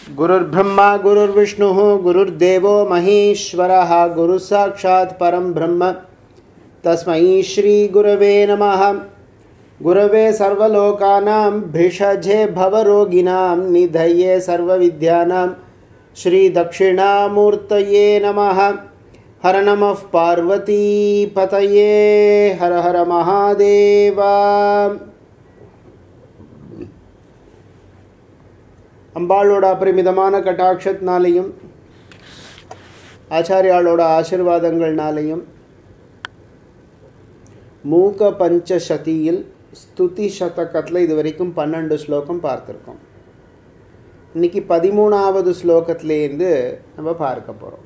गुरुर्ब्रह्मा गुरुर्विष्णुः गुरुर्देवो महेश्वरः गुरुसाक्षात् परं ब्रह्म तस्मै श्रीगुरवे नमः गुरवे सर्वलोकानां भिषजे भवरोगिणां निधये सर्वविद्यानां श्रीदक्षिणामूर्तये नमः हर नमः पार्वतीपतये हर हर महादेवा அம்பாளோட அபரிமிதமான கட்டாட்சத்தினாலையும் ஆச்சாரியாளோட ஆசிர்வாதங்கள்னாலையும் மூக பஞ்சசதியில் ஸ்துதி சதகத்தில் இது வரைக்கும் பன்னெண்டு ஸ்லோகம் பார்த்துருக்கோம் இன்னைக்கு பதிமூணாவது ஸ்லோகத்திலேருந்து நம்ம பார்க்க போகிறோம்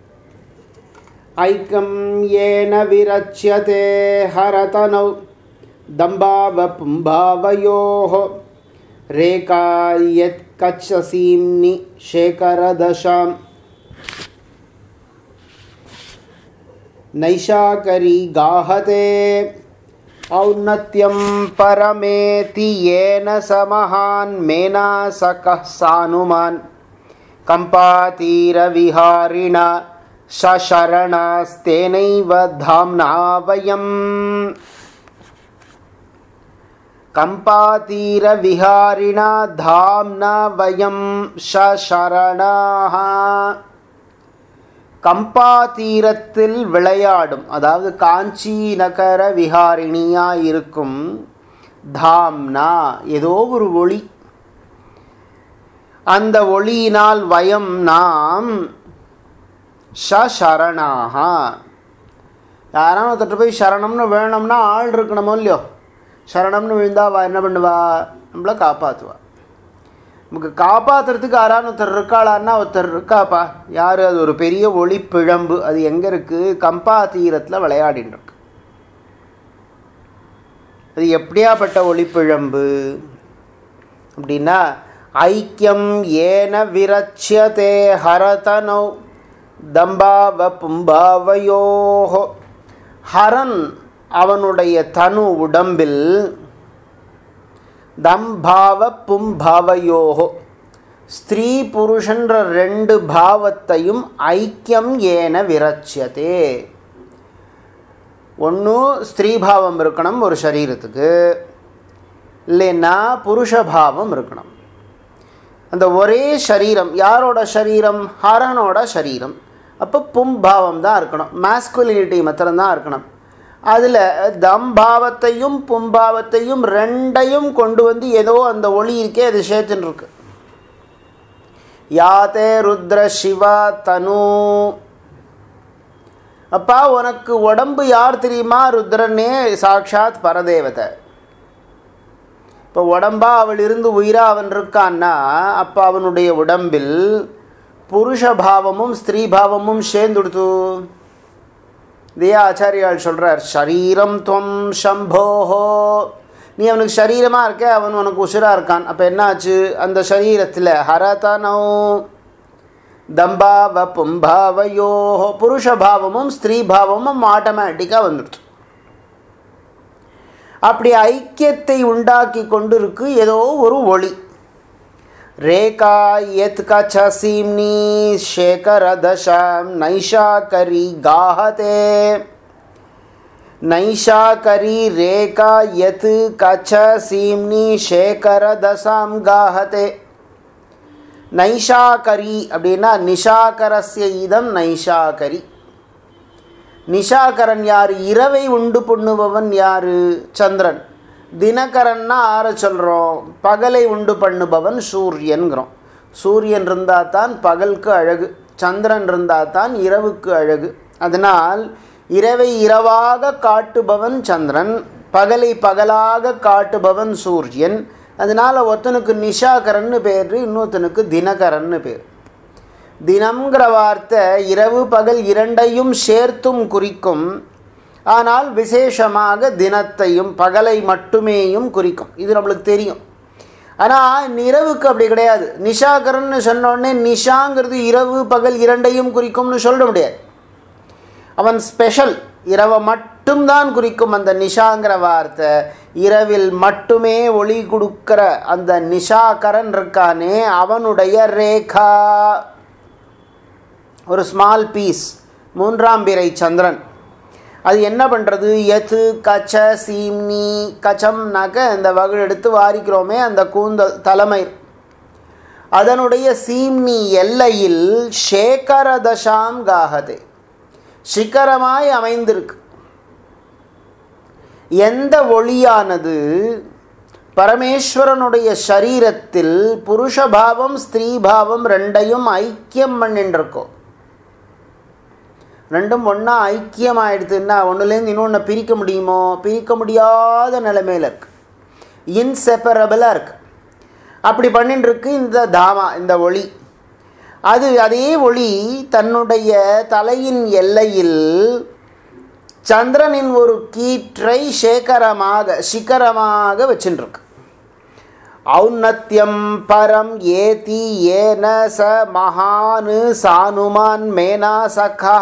ஐக்கம் ஏன விரச்சியதே ஹரதனௌ தம்பாவ பும்பாவயோः रेका यत् कच्छसीम्नि शेखरदशाम् नैशाकरी गाहते औन्नत्यं परमेति येन स महान् मेनासकः सानुमान् कम्पातीरविहारिणा सशरणास्तेनैव धाम्ना वयम् கம்பாதீரவிஹாரிணா தாம்னா வயம் ஷரணாக கம்பாதீரத்தில் விளையாடும் அதாவது காஞ்சி நகர விஹாரிணியா இருக்கும் தாம்னா ஏதோ ஒரு ஒளி அந்த ஒளியினால் வயம் நாம் ஷரணாக யாராவது ஒருத்தர் போய் சரணம்னு வேணும்னா ஆள் இருக்கணுமோ இல்லையோ சரணம்னு விழுந்தா அவள் என்ன பண்ணுவா நம்மளை காப்பாற்றுவா நமக்கு காப்பாற்றுறதுக்கு யாரான்னு ஒருத்தர் இருக்காளான்னா ஒருத்தர் இருக்காப்பா யார் அது ஒரு பெரிய ஒளிப்பிழம்பு அது எங்கே இருக்குது கம்பா தீரத்தில் விளையாடின்னு இருக்கு அது எப்படியாப்பட்ட ஒளிப்பிழம்பு அப்படின்னா ஐக்கியம் ஏன விரட்சியதே ஹரதனோ தம்பாவ பும்பாவயோஹோ ஹரன் அவனுடைய தனு உடம்பில் தம்பாவ பும்பாவயோகோ ஸ்திரீ புருஷன்ற ரெண்டு பாவத்தையும் ஐக்கியம் ஏன விரட்சியதே ஒன்று ஸ்திரீபாவம் இருக்கணும் ஒரு சரீரத்துக்கு இல்லைன்னா புருஷபாவம் இருக்கணும் அந்த ஒரே சரீரம் யாரோட சரீரம் ஹரனோட சரீரம் அப்போ பும்பாவம் தான் இருக்கணும் மாஸ்குலினிட்டி மாத்திரம்தான் இருக்கணும் அதில் தம்பாவத்தையும் பும்பாவத்தையும் ரெண்டையும் கொண்டு வந்து ஏதோ அந்த ஒளி இருக்கே அது சேர்த்துன்னு இருக்கு யாத்தே ருத்ர சிவா தனு அப்பா உனக்கு உடம்பு யார் தெரியுமா ருத்ரனே சாட்சாத் பரதேவதை இப்போ உடம்பா அவள் இருந்து உயிரா அவன் இருக்கான்னா அப்போ அவனுடைய உடம்பில் புருஷபாவமும் ஸ்திரீபாவமும் சேர்ந்துடுத்து இதே ஆச்சாரியால் சொல்கிறார் ஷரீரம் துவம் சம்போஹோ நீ அவனுக்கு சரீரமாக இருக்க அவன் உனக்கு உசுராக இருக்கான் அப்போ என்னாச்சு அந்த சரீரத்தில் ஹரதனோ தம்பாவ பும்பாவயோஹோ புருஷபாவமும் ஸ்திரீபாவமும் ஆட்டோமேட்டிக்காக வந்துடுச்சு அப்படி ஐக்கியத்தை உண்டாக்கி கொண்டு இருக்கு ஏதோ ஒரு ஒளி रेका यत्कच्छसीम्नि शेखरदशां नैशाकरी गाहते नैशाकरी रेका यत् कच्छसीम्नि शेखरदशां गाहते நைஷாகரி அப்படின்னா நிஷாகரஸ்ய இதம் நைஷாகரி நிஷாகரன் யார் இரவை உண்டு பண்ணுபவன் யார் சந்திரன் தினகரன்னா ஆற சொல்கிறோம் பகலை உண்டு பண்ணுபவன் சூரியன்கிறோம் சூரியன் இருந்தால் தான் பகலுக்கு அழகு சந்திரன் இருந்தால் தான் இரவுக்கு அழகு அதனால் இரவை இரவாக காட்டுபவன் சந்திரன் பகலை பகலாக காட்டுபவன் சூரியன் அதனால் ஒருத்தனுக்கு நிஷாகரன்னு பேர் இன்னொருத்தனுக்கு தினகரன்னு பேர் தினம்ங்கிற வார்த்தை இரவு பகல் இரண்டையும் சேர்த்தும் குறிக்கும் ஆனால் விசேஷமாக தினத்தையும் பகலை மட்டுமேயும் குறிக்கும் இது நம்மளுக்கு தெரியும் ஆனால் இரவுக்கு அப்படி கிடையாது நிஷாகரன்னு சொன்னோடனே நிஷாங்கிறது இரவு பகல் இரண்டையும் குறிக்கும்னு சொல்ல முடியாது அவன் ஸ்பெஷல் இரவை மட்டும்தான் குறிக்கும் அந்த நிஷாங்கிற வார்த்தை இரவில் மட்டுமே ஒளி கொடுக்கிற அந்த நிஷாகரன் இருக்கானே அவனுடைய ரேகா ஒரு ஸ்மால் பீஸ் மூன்றாம் பிறை சந்திரன் அது என்ன பண்ணுறது எத்து கச்ச சீம்னி கச்சம்னாக்க இந்த வகுடு எடுத்து வாரிக்கிறோமே அந்த கூந்தல் தலைமை அதனுடைய சீம்னி எல்லையில் சேகர தசாம் காகதே சிகரமாய் அமைந்திருக்கு எந்த ஒளியானது பரமேஸ்வரனுடைய சரீரத்தில் புருஷபாவம் ஸ்திரீபாவம் ரெண்டையும் ஐக்கியம் பண்ணிட்டுருக்கோம் ரெண்டும் ஒன்றா ஐக்கியம் ஆயிடுதுன்னா ஒன்றுலேருந்து இன்னொன்று பிரிக்க முடியுமோ பிரிக்க முடியாத நிலைமையில் இருக்கு இன்செப்பரபிளாக இருக்கு அப்படி பண்ணிட்டு இருக்கு இந்த தாமா இந்த ஒளி அது அதே ஒளி தன்னுடைய தலையின் எல்லையில் சந்திரனின் ஒரு கீற்றை சேகரமாக சிகரமாக வச்சுருக்கு ஔன்னத்தியம் பரம் ஏதி ஏன ச மகானு சானுமான் மேனா சகா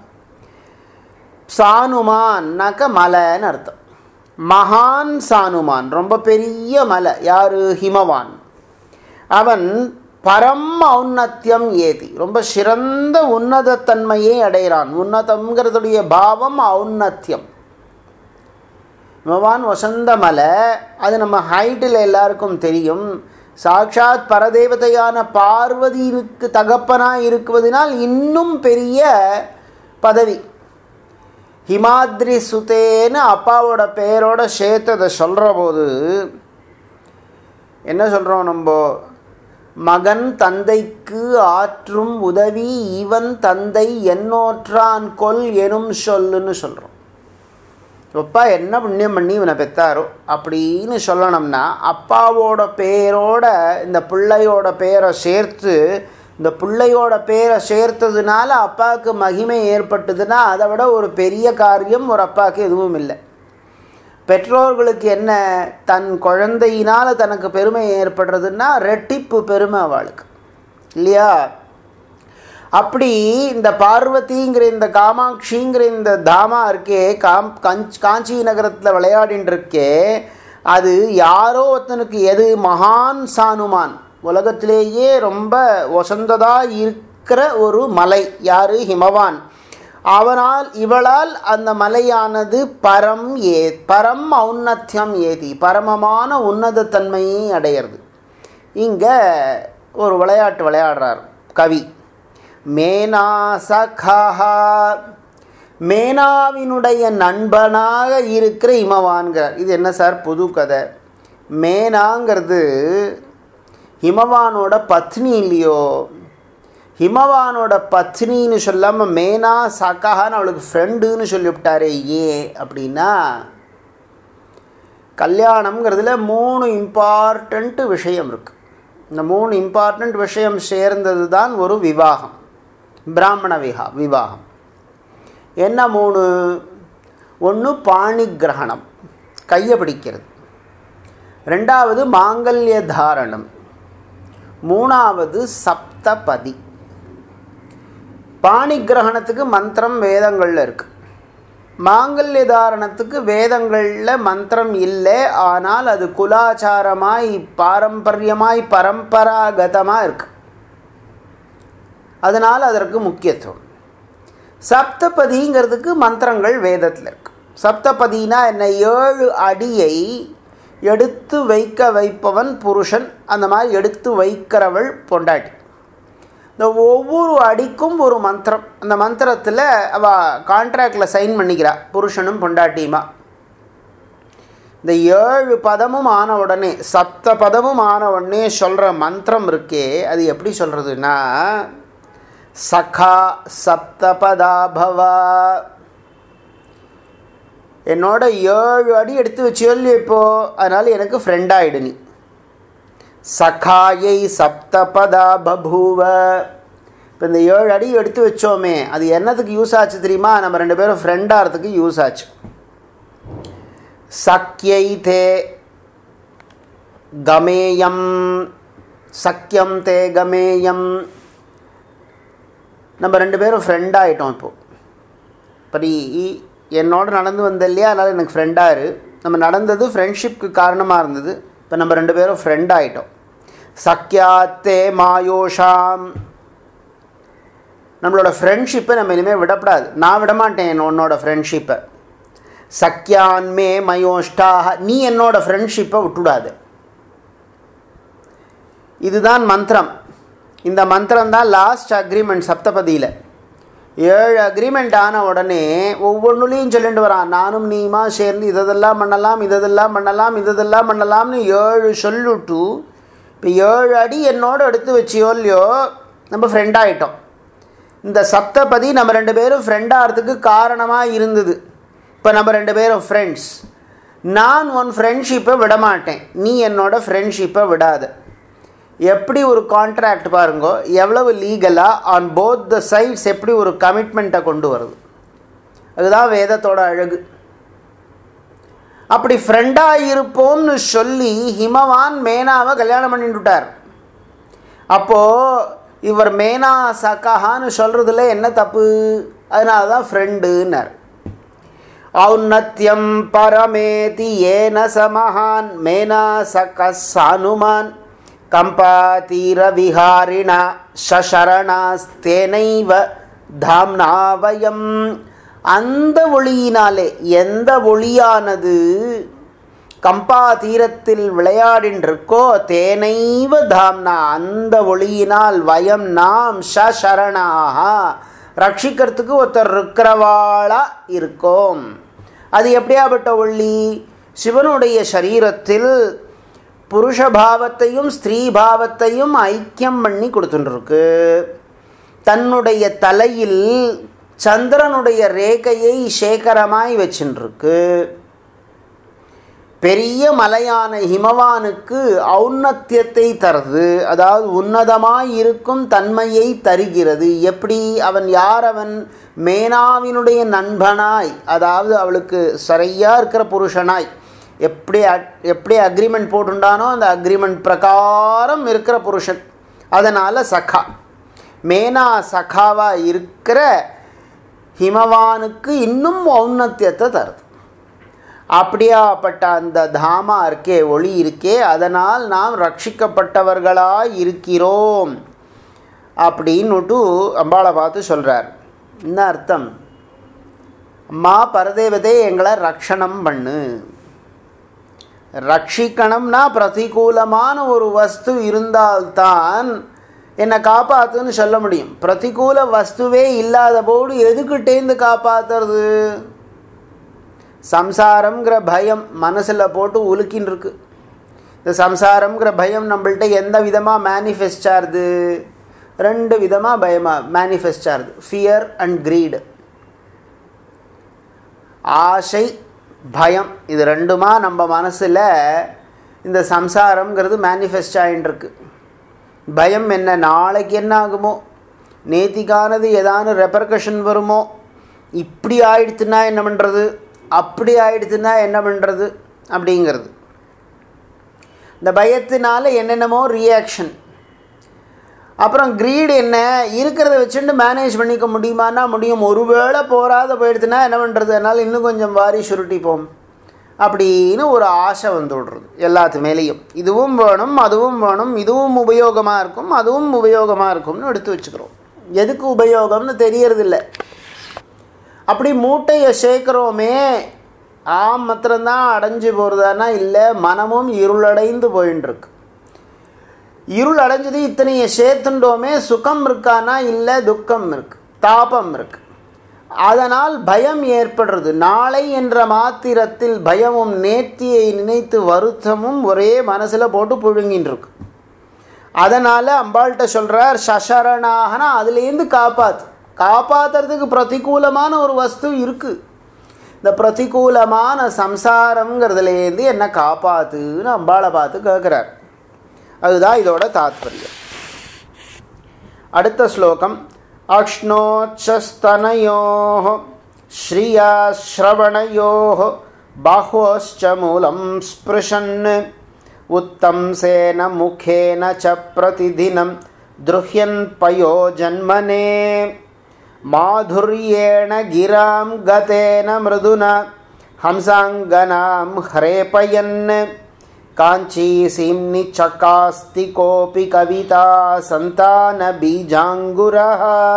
சானுமான்னாக்க மலைன்னு அர்த்தம் மகான் சானுமான் ரொம்ப பெரிய மலை யார் ஹிமவான் அவன் பரம் ஔன்னத்தியம் ஏதி ரொம்ப சிறந்த உன்னதத்தன்மையை அடைகிறான் உன்னதங்கிறதுடைய பாவம் ஔன்னத்தியம் ஹிமவான் வசந்த மலை அது நம்ம ஹைட்டில் எல்லாருக்கும் தெரியும் சாட்சாத் பரதேவதையான பார்வதிக்கு தகப்பனாக இருக்குவதனால் இன்னும் பெரிய பதவி ஹிமாத்ரி சுதேன்னு அப்பாவோட பேரோட சேர்த்து அதை சொல்கிற போது என்ன சொல்கிறோம் நம்ம மகன் தந்தைக்கு ஆற்றும் உதவி இவன் தந்தை என்னோற்றான் கொல் எனும் சொல்லுன்னு சொல்கிறோம் அப்பா என்ன புண்ணியம் பண்ணி இவனை பெத்தாரோ அப்படின்னு சொல்லணும்னா அப்பாவோட பேரோட இந்த பிள்ளையோட பேரை சேர்த்து இந்த பிள்ளையோட பேரை சேர்த்ததுனால அப்பாவுக்கு மகிமை ஏற்பட்டதுன்னா அதை விட ஒரு பெரிய காரியம் ஒரு அப்பாவுக்கு எதுவும் இல்லை பெற்றோர்களுக்கு என்ன தன் குழந்தையினால் தனக்கு பெருமை ஏற்படுறதுன்னா ரெட்டிப்பு பெருமை அவளுக்கு இல்லையா அப்படி இந்த பார்வதிங்கிற இந்த காமாட்சிங்கிற இந்த தாமா இருக்கே காம் கஞ்ச் காஞ்சி நகரத்தில் விளையாடின்னு இருக்கே அது யாரோ ஒருத்தனுக்கு எது மகான் சானுமான் உலகத்திலேயே ரொம்ப வசந்ததாக இருக்கிற ஒரு மலை யார் ஹிமவான் அவனால் இவளால் அந்த மலையானது பரம் ஏ பரம் ஔன்னத்தியம் ஏதி பரமமான உன்னதத்தன்மையை அடையிறது இங்கே ஒரு விளையாட்டு விளையாடுறார் கவி மேனா சகா மேனாவினுடைய நண்பனாக இருக்கிற இமவான்கிறார் இது என்ன சார் புது கதை மேனாங்கிறது ஹிமவானோட பத்னி இல்லையோ ஹிமவானோட பத்னின்னு சொல்லாமல் மேனா சகான்னு அவளுக்கு ஃப்ரெண்டுன்னு சொல்லிவிட்டாரே ஏன் அப்படின்னா கல்யாணம்ங்கிறதுல மூணு இம்பார்ட்டண்ட்டு விஷயம் இருக்குது இந்த மூணு இம்பார்ட்டண்ட் விஷயம் சேர்ந்தது தான் ஒரு விவாகம் பிராமண விஹா விவாகம் என்ன மூணு ஒன்று பாணி கிரகணம் கையை பிடிக்கிறது ரெண்டாவது மாங்கல்ய தாரணம் மூணாவது சப்தபதி பாணி கிரகணத்துக்கு மந்திரம் வேதங்களில் இருக்குது மாங்கல்ய தாரணத்துக்கு வேதங்களில் மந்திரம் இல்லை ஆனால் அது குலாச்சாரமாய் பாரம்பரியமாய் பரம்பராகதமாக இருக்கு அதனால் அதற்கு முக்கியத்துவம் சப்தபதிங்கிறதுக்கு மந்திரங்கள் வேதத்தில் இருக்கு சப்தபதினா என்ன ஏழு அடியை எடுத்து வைக்க வைப்பவன் புருஷன் அந்த மாதிரி எடுத்து வைக்கிறவள் பொண்டாட்டி இந்த ஒவ்வொரு அடிக்கும் ஒரு மந்திரம் அந்த மந்திரத்தில் அவள் கான்ட்ராக்டில் சைன் பண்ணிக்கிறா புருஷனும் பொண்டாட்டியுமா இந்த ஏழு பதமும் ஆன உடனே சப்த பதமும் ஆன உடனே சொல்கிற மந்திரம் இருக்கே அது எப்படி சொல்கிறதுன்னா சகா சப்தபதா பவா என்னோட ஏழு அடி எடுத்து வச்சு சொல்லி இப்போ அதனால் எனக்கு ஃப்ரெண்டாயிடு நீ சகாயை சப்தபதா பபூவ இப்போ இந்த ஏழு அடி எடுத்து வச்சோமே அது என்னதுக்கு யூஸ் ஆச்சு தெரியுமா நம்ம ரெண்டு பேரும் ஃப்ரெண்டாகிறதுக்கு யூஸ் ஆச்சு சக்கியை தே கமேயம் சக்கியம் தே கமேயம் நம்ம ரெண்டு பேரும் ஃப்ரெண்டாகிட்டோம் இப்போது படி என்னோட நடந்து வந்த இல்லையா அதனால் எனக்கு ஃப்ரெண்டாக இரு நம்ம நடந்தது ஃப்ரெண்ட்ஷிப்க்கு காரணமாக இருந்தது இப்போ நம்ம ரெண்டு பேரும் ஃப்ரெண்ட் ஆகிட்டோம் சக்கியாத்தே மாயோஷாம் நம்மளோட ஃப்ரெண்ட்ஷிப்பை நம்ம இனிமேல் விடப்படாது நான் விடமாட்டேன் உன்னோட ஃப்ரெண்ட்ஷிப்பை சக்கியான்மே மயோஷ்டாக நீ என்னோட ஃப்ரெண்ட்ஷிப்பை விட்டுடாது இதுதான் மந்திரம் இந்த மந்திரம் தான் லாஸ்ட் அக்ரிமெண்ட் சப்தபதியில் ஏழு அக்ரிமெண்ட் ஆன உடனே ஒவ்வொன்றுலையும் சொல்லிட்டு வரான் நானும் நீமா சேர்ந்து இதெல்லாம் பண்ணலாம் இதெல்லாம் பண்ணலாம் இதெல்லாம் பண்ணலாம்னு ஏழு சொல்லிட்டு இப்போ ஏழு அடி என்னோட எடுத்து வச்சியோ இல்லையோ நம்ம ஃப்ரெண்ட் ஆகிட்டோம் இந்த சப்தபதி நம்ம ரெண்டு பேரும் ஃப்ரெண்ட் ஆகிறதுக்கு காரணமாக இருந்தது இப்போ நம்ம ரெண்டு பேரும் ஃப்ரெண்ட்ஸ் நான் உன் ஃப்ரெண்ட்ஷிப்பை விட மாட்டேன் நீ என்னோட ஃப்ரெண்ட்ஷிப்பை விடாத எப்படி ஒரு கான்ட்ராக்ட் பாருங்கோ எவ்வளவு லீகலாக ஆன் போத் த சைட்ஸ் எப்படி ஒரு கமிட்மெண்ட்டை கொண்டு வருது அதுதான் வேதத்தோட அழகு அப்படி ஃப்ரெண்டாக இருப்போம்னு சொல்லி ஹிமவான் மேனாவை கல்யாணம் பண்ணிட்டுட்டார் அப்போது இவர் மேனா சக்கான்னு சொல்கிறதுல என்ன தப்பு அதனால தான் ஃப்ரெண்டுன்னார் ஔன்னத்யம் பரமேதி ஏன சமஹான் மேனா சக சானுமான் கம்பாதீரவிஹாரிண சரணாஸ்தேனைவ தாம்னாவயம் அந்த ஒளியினாலே எந்த ஒளியானது கம்பா தீரத்தில் விளையாடின்றிருக்கோ தேனைவ தாம்னா அந்த ஒளியினால் வயம் நாம் சரணாக ரட்சிக்கிறதுக்கு ஒருத்தர் இருக்கிறவாளா இருக்கோம் அது எப்படியாப்பட்ட ஒளி சிவனுடைய சரீரத்தில் புருஷ பாவத்தையும் ஸ்திரீ பாவத்தையும் ஐக்கியம் பண்ணி கொடுத்துட்டுருக்கு தன்னுடைய தலையில் சந்திரனுடைய ரேகையை சேகரமாய் வச்சுருக்கு பெரிய மலையான ஹிமவானுக்கு ஔன்னத்தியத்தை தருது அதாவது உன்னதமாய் இருக்கும் தன்மையை தருகிறது எப்படி அவன் யார் அவன் மேனாவினுடைய நண்பனாய் அதாவது அவளுக்கு சரியாக இருக்கிற புருஷனாய் எப்படி எப்படி அக்ரிமெண்ட் போட்டுண்டானோ அந்த அக்ரிமெண்ட் பிரகாரம் இருக்கிற புருஷன் அதனால் சகா மேனா சகாவாக இருக்கிற ஹிமவானுக்கு இன்னும் ஔன்னத்தியத்தை தருது அப்படியாப்பட்ட அந்த தாமா இருக்கே ஒளி இருக்கே அதனால் நாம் ரட்சிக்கப்பட்டவர்களாய் இருக்கிறோம் அப்படின்னுட்டு அம்பாளை பார்த்து சொல்கிறார் என்ன அர்த்தம் அம்மா பரதேவதே எங்களை ரக்ஷணம் பண்ணு ரட்சிக்கணும்னா பிரதிகூலமான ஒரு வஸ்து இருந்தால்தான் என்னை காப்பாற்றுன்னு சொல்ல முடியும் பிரதிகூல வஸ்துவே இல்லாத போது எதுக்கிட்டேந்து காப்பாற்றுறது சம்சாரம்ங்கிற பயம் மனசில் போட்டு உலுக்கின்னு இருக்கு இந்த சம்சாரம்ங்கிற பயம் நம்மள்ட்ட எந்த விதமாக மேனிஃபெஸ்ட் ஆகுது ரெண்டு விதமாக பயமாக மேனிஃபெஸ்ட் ஆகுது ஃபியர் அண்ட் க்ரீடு ஆசை பயம் இது ரெண்டுமா நம்ம மனசில் இந்த சம்சாரம்ங்கிறது மேனிஃபெஸ்ட் ஆகின்னு இருக்கு பயம் என்ன நாளைக்கு என்ன ஆகுமோ நேத்திக்கானது ஏதானு ரெப்பர்கஷன் வருமோ இப்படி ஆயிடுச்சுன்னா என்ன பண்ணுறது அப்படி ஆயிடுச்சுன்னா என்ன பண்ணுறது அப்படிங்கிறது இந்த பயத்தினால என்னென்னமோ ரியாக்ஷன் அப்புறம் க்ரீடு என்ன இருக்கிறத வச்சுட்டு மேனேஜ் பண்ணிக்க முடியுமானா முடியும் ஒருவேளை போகாத போயிடுச்சுன்னா என்ன பண்ணுறது அதனால் இன்னும் கொஞ்சம் வாரி சுருட்டிப்போம் அப்படின்னு ஒரு ஆசை வந்து விடுறது எல்லாத்து மேலேயும் இதுவும் வேணும் அதுவும் வேணும் இதுவும் உபயோகமாக இருக்கும் அதுவும் உபயோகமாக இருக்கும்னு எடுத்து வச்சுக்கிறோம் எதுக்கு உபயோகம்னு தெரியறதில்ல அப்படி மூட்டையை சேர்க்குறோமே ஆம் மாத்திரம்தான் அடைஞ்சு போகிறதானா இல்லை மனமும் இருளடைந்து போயின்னு இருக்கு இருள் அடைஞ்சது இத்தனையை சேர்த்துட்டோமே சுகம் இருக்கானா இல்லை துக்கம் இருக்கு தாபம் இருக்கு அதனால் பயம் ஏற்படுறது நாளை என்ற மாத்திரத்தில் பயமும் நேர்த்தியை நினைத்து வருத்தமும் ஒரே மனசில் போட்டு புழுங்கின்னு இருக்கு அதனால் அம்பாள்கிட்ட சொல்கிறார் சசரணாகனா அதுலேருந்து காப்பாத்து காப்பாற்றுறதுக்கு பிரதிகூலமான ஒரு வஸ்து இருக்குது இந்த பிரதிகூலமான சம்சாரங்கிறதுலேருந்து என்ன காப்பாத்துன்னு அம்பாளை பார்த்து கேட்குறார் அதுதான் இதோட தாத்பரியம் அடுத்த ஸ்லோகம் அக்ஷ்ணோச்சஸ்தனயோ ஸ்ரீயா ஸ்ரவணயோ பாஹோश्च மூலம் ஸ்பிருஷன் उत्तंसेन मुखेन च प्रतिदिनं द्रुह्यन् पयो जन्मने மாதுர்யேண கிராம் கதேன மிருதுனா ஹம்சாங்கனாம் ஹரேபயன் காஞ்சி சீம்னி சக்காஸ்தி கோபி கவிதா சந்தான பீஜாங்குரா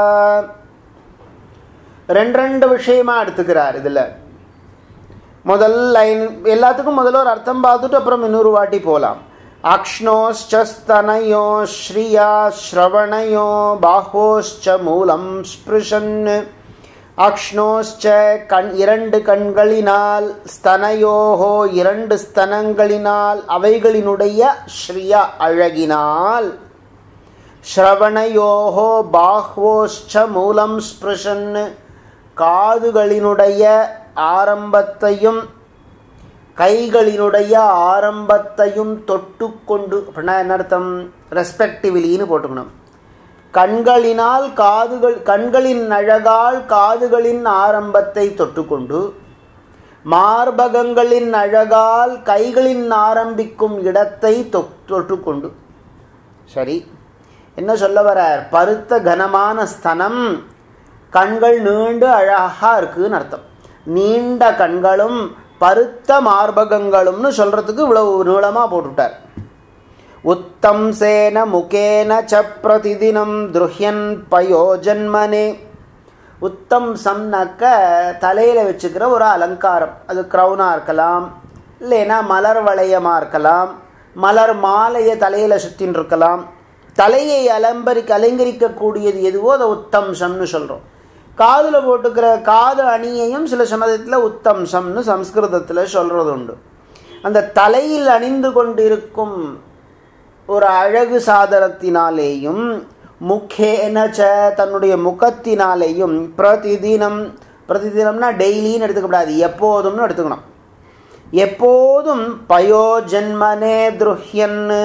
ரெண்டு ரெண்டு விஷயமா எடுத்துக்கிறார் இதில் முதல் லைன் எல்லாத்துக்கும் முதல்ல ஒரு அர்த்தம் பார்த்துட்டு அப்புறம் இன்னொரு வாட்டி போகலாம் அக்ஷ்ணோश्चस्तनयो श्रिया श्रवणयो बाहोश्च மூலம் ஸ்பிருஷன் அக்ஷ்ணோश्च கண் இரண்டு கண்களினால் ஸ்தனயோஹோ இரண்டு ஸ்தனங்களினால் அவைகளினுடைய ஸ்ரீயா அழகினால் ஸ்ரவணயோஹோ பாஹ்வோश्च மூலம் ஸ்பிருஷன் காதுகளினுடைய ஆரம்பத்தையும் கைகளினுடைய ஆரம்பத்தையும் தொட்டு கொண்டு அப்படின்னா என்ன அர்த்தம் ரெஸ்பெக்டிவ்லின்னு போட்டுக்கணும் கண்களினால் காதுகள் கண்களின் அழகால் காதுகளின் ஆரம்பத்தை தொட்டுக்கொண்டு மார்பகங்களின் அழகால் கைகளின் ஆரம்பிக்கும் இடத்தை தொட்டுக்கொண்டு சரி என்ன சொல்ல வரார் பருத்த கனமான ஸ்தனம் கண்கள் நீண்டு அழகா இருக்குன்னு அர்த்தம் நீண்ட கண்களும் பருத்த மார்பகங்களும்னு சொல்றதுக்கு இவ்வளவு நீளமா போட்டுட்டார் உத்தம் சேன முகேன ச பிரதிதினம் துருஹ்யன் பயோஜன்மனே உத்தம் சம்னாக்க தலையில் வச்சுக்கிற ஒரு அலங்காரம் அது க்ரௌனாக இருக்கலாம் இல்லைன்னா மலர் வளையமாக இருக்கலாம் மலர் மாலையை தலையில் சுற்றின்னு இருக்கலாம் தலையை அலம்பரிக்க அலங்கரிக்கக்கூடியது எதுவோ அதை உத்தம்சம்னு சொல்கிறோம் காதில் போட்டுக்கிற காது அணியையும் சில சமயத்தில் உத்தம்சம்னு சம்ஸ்கிருதத்தில் சொல்கிறது உண்டு அந்த தலையில் அணிந்து கொண்டிருக்கும் ஒரு அழகு சாதனத்தினாலேயும் முக்கேனச்ச தன்னுடைய முகத்தினாலேயும் பிரதிதினம் பிரதிதினம்னா டெய்லின்னு எடுத்துக்கப்படாது எப்போதும்னு எடுத்துக்கணும் எப்போதும் பயோஜன்மனே துருஹ்யன்னு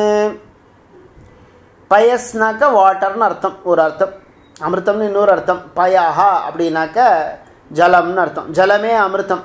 பயஸ்னாக்க வாட்டர்னு அர்த்தம் ஒரு அர்த்தம் அமிர்தம்னு இன்னொரு அர்த்தம் பயாஹா அப்படின்னாக்க ஜலம்னு அர்த்தம் ஜலமே அமிர்தம்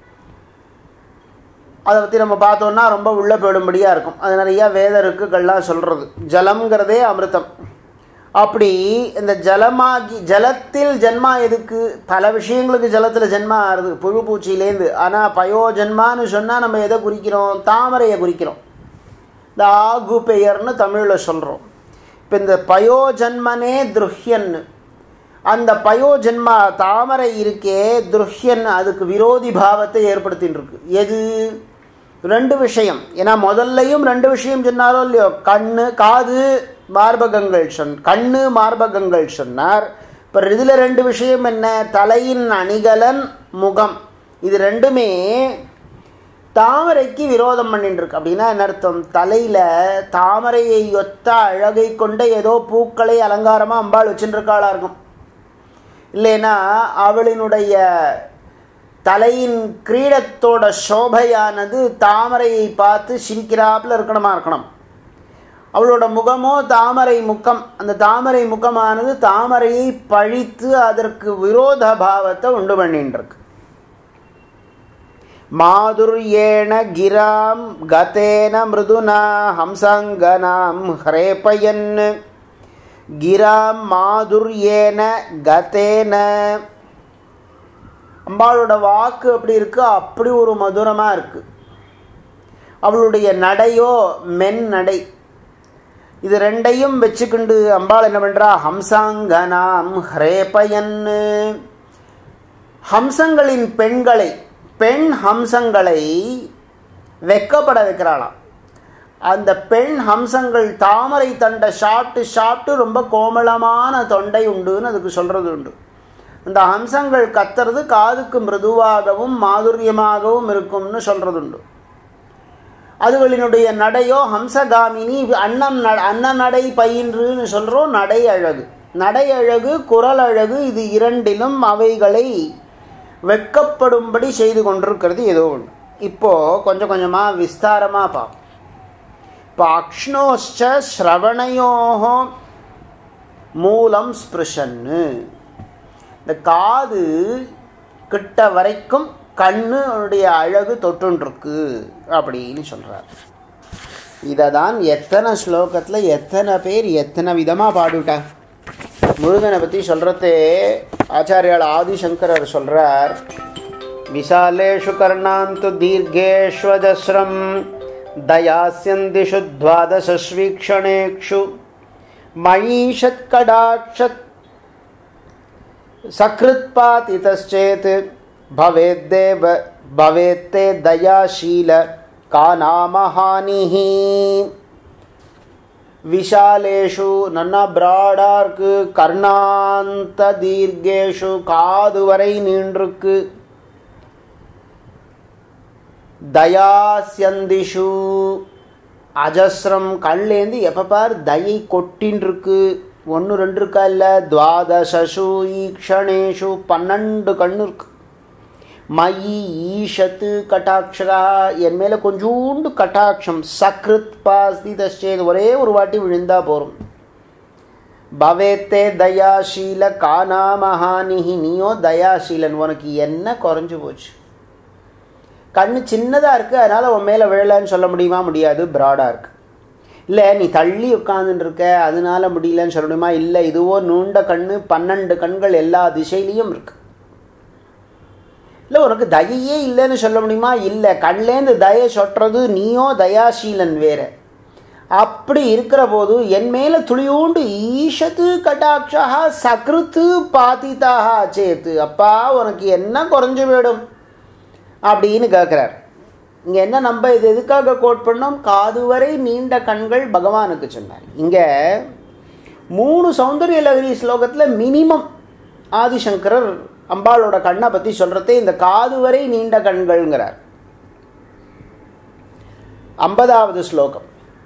அதை பற்றி நம்ம பார்த்தோன்னா ரொம்ப உள்ளே போயிடும்படியாக இருக்கும் அது நிறையா வேத இருக்குகள்லாம் சொல்கிறது ஜலம்ங்கிறதே அமிர்தம் அப்படி இந்த ஜலமாகி ஜலத்தில் ஜென்மா எதுக்கு பல விஷயங்களுக்கு ஜலத்தில் ஜென்மா ஆறுது புழு பூச்சியிலேருந்து ஆனால் பயோ ஜென்மான்னு சொன்னால் நம்ம எதை குறிக்கிறோம் தாமரையை குறிக்கிறோம் இந்த ஆகு பெயர்னு தமிழில் சொல்கிறோம் இப்போ இந்த பயோஜன்மனே துருஹ்யன்னு அந்த பயோஜன்மா தாமரை இருக்கே துருஹ்யன் அதுக்கு விரோதி பாவத்தை ஏற்படுத்தின்னு இருக்கு எது ரெண்டு விஷயம் ஏன்னா முதல்லையும் ரெண்டு விஷயம் சொன்னாரோ இல்லையோ கண்ணு காது மார்பகங்கள் சொன் கண்ணு மார்பகங்கள் சொன்னார் இப்போ இதில் ரெண்டு விஷயம் என்ன தலையின் அணிகலன் முகம் இது ரெண்டுமே தாமரைக்கு விரோதம் பண்ணிட்டு இருக்கு அப்படின்னா என்ன அர்த்தம் தலையில் தாமரையை ஒத்த அழகை கொண்ட ஏதோ பூக்களை அலங்காரமாக அம்பாள் வச்சுருக்காளா இருக்கும் இல்லைன்னா அவளினுடைய தலையின் கிரீடத்தோட சோபையானது தாமரையை பார்த்து சிரிக்கிறாப்புல இருக்கணுமா இருக்கணும் அவளோட முகமோ தாமரை முகம் அந்த தாமரை முகமானது தாமரையை பழித்து அதற்கு விரோத பாவத்தை உண்டு பண்ணிட்டு இருக்கு மாதுர்யேண கிராம் கதேன மிருதுனா ஹம்சங்கனாம் ஹரேபயன் கிராம் மாதுர்யேன கதேன அம்பாளோட வாக்கு அப்படி இருக்கு அப்படி ஒரு மதுரமாக இருக்கு அவளுடைய நடையோ மென் நடை இது ரெண்டையும் வச்சுக்கிண்டு அம்பாள் என்ன பண்ணுறா ஹம்சாங்கனாம் ஹரேபயன்னு ஹம்சங்களின் பெண்களை பெண் ஹம்சங்களை வெக்கப்பட வைக்கிறாளாம் அந்த பெண் ஹம்சங்கள் தாமரை தண்டை சாப்பிட்டு சாப்பிட்டு ரொம்ப கோமளமான தொண்டை உண்டுன்னு அதுக்கு சொல்கிறது உண்டு இந்த ஹம்சங்கள் கத்துறது காதுக்கு மிருதுவாகவும் மாதுரியமாகவும் இருக்கும்னு சொல்கிறது உண்டு அதுகளினுடைய நடையோ ஹம்சகாமினி அன்னம் ந அன்ன நடை பயின்றுன்னு சொல்கிறோம் நடை அழகு நடை அழகு குரல் அழகு இது இரண்டிலும் அவைகளை வெட்கப்படும்படி செய்து கொண்டிருக்கிறது ஏதோ ஒன்று இப்போது கொஞ்சம் கொஞ்சமாக விஸ்தாரமாக பார்ப்போம் இப்போ அக்ஷ்ணோஷ்ச ஸ்ரவணையோகோ மூலம் ஸ்பிருஷன்னு இந்த காது கிட்ட வரைக்கும் கண்ணுடைய அழகு தொட்டுருக்கு அப்படின்னு சொல்கிறார் இதை தான் எத்தனை ஸ்லோகத்தில் எத்தனை பேர் எத்தனை விதமாக பாடிவிட்டாங்க முருகனை பற்றி சொல்கிறதே ஆச்சாரியால் ஆதிசங்கரர் சொல்கிறார் विशालेषु कर्णान्तु दीर्घेष्वजस्रं दयास्यन्दिषु द्वादशस्वीक्षणेक्षु मयीषत्कडाक्षत् सकृत्पातितश्चेत् भवेद्देव भवेत्ते दयाशील का नाम हानिः விஷாலேஷு நல்லா பிராடாக இருக்கு கர்ணாந்த தீர்க்கேஷு காது வரை நீண்டிருக்கு தயாஸ்யந்திஷு அஜஸ்ரம் கல்லேந்து எப்போ பார் தயை கொட்டின்னு இருக்கு ஒன்று ரெண்டு இருக்கா இல்லை துவாதசு ஈக்ஷணேஷு பன்னெண்டு கண்ணு இருக்கு மயி ஈஷத்து கட்டாட்சகா என் மேலே கொஞ்சோண்டு கட்டாட்சம் சக்ருத் பாஸ்தி தச்சேது ஒரே ஒரு வாட்டி விழுந்தா போகும் பவேத்தே தயாஷீல கானா மகானிஹி நீயோ தயாஷீலன் உனக்கு என்ன குறைஞ்சு போச்சு கண்ணு சின்னதாக இருக்குது அதனால் உன் மேலே விழலைன்னு சொல்ல முடியுமா முடியாது ப்ராடாக இருக்குது இல்லை நீ தள்ளி உட்காந்துட்டு இருக்க அதனால முடியலன்னு சொல்ல முடியுமா இல்லை இதுவோ நூண்ட கண்ணு பன்னெண்டு கண்கள் எல்லா திசையிலையும் இருக்கு இல்லை உனக்கு தயையே இல்லைன்னு சொல்ல முடியுமா இல்லை கண்லேருந்து தயை சொட்டுறது நீயோ தயாசீலன் வேற அப்படி இருக்கிற போது என் மேலே துளியோண்டு ஈஷத்து கட்டாட்சா சக்ருத்து பாதிதாக சேத்து அப்பா உனக்கு என்ன குறைஞ்சு போயிடும் அப்படின்னு கேட்குறார் இங்கே என்ன நம்ம இது எதுக்காக கோட் பண்ணோம் காது வரை நீண்ட கண்கள் பகவானுக்கு சொன்னார் இங்கே மூணு சௌந்தரிய லகரி ஸ்லோகத்தில் மினிமம் ஆதிசங்கரர் அம்பாளோட கண்ணை பற்றி சொல்கிறதே இந்த காது வரை நீண்ட கண்கள்ங்கிறார் ஐம்பதாவது ஸ்லோகம்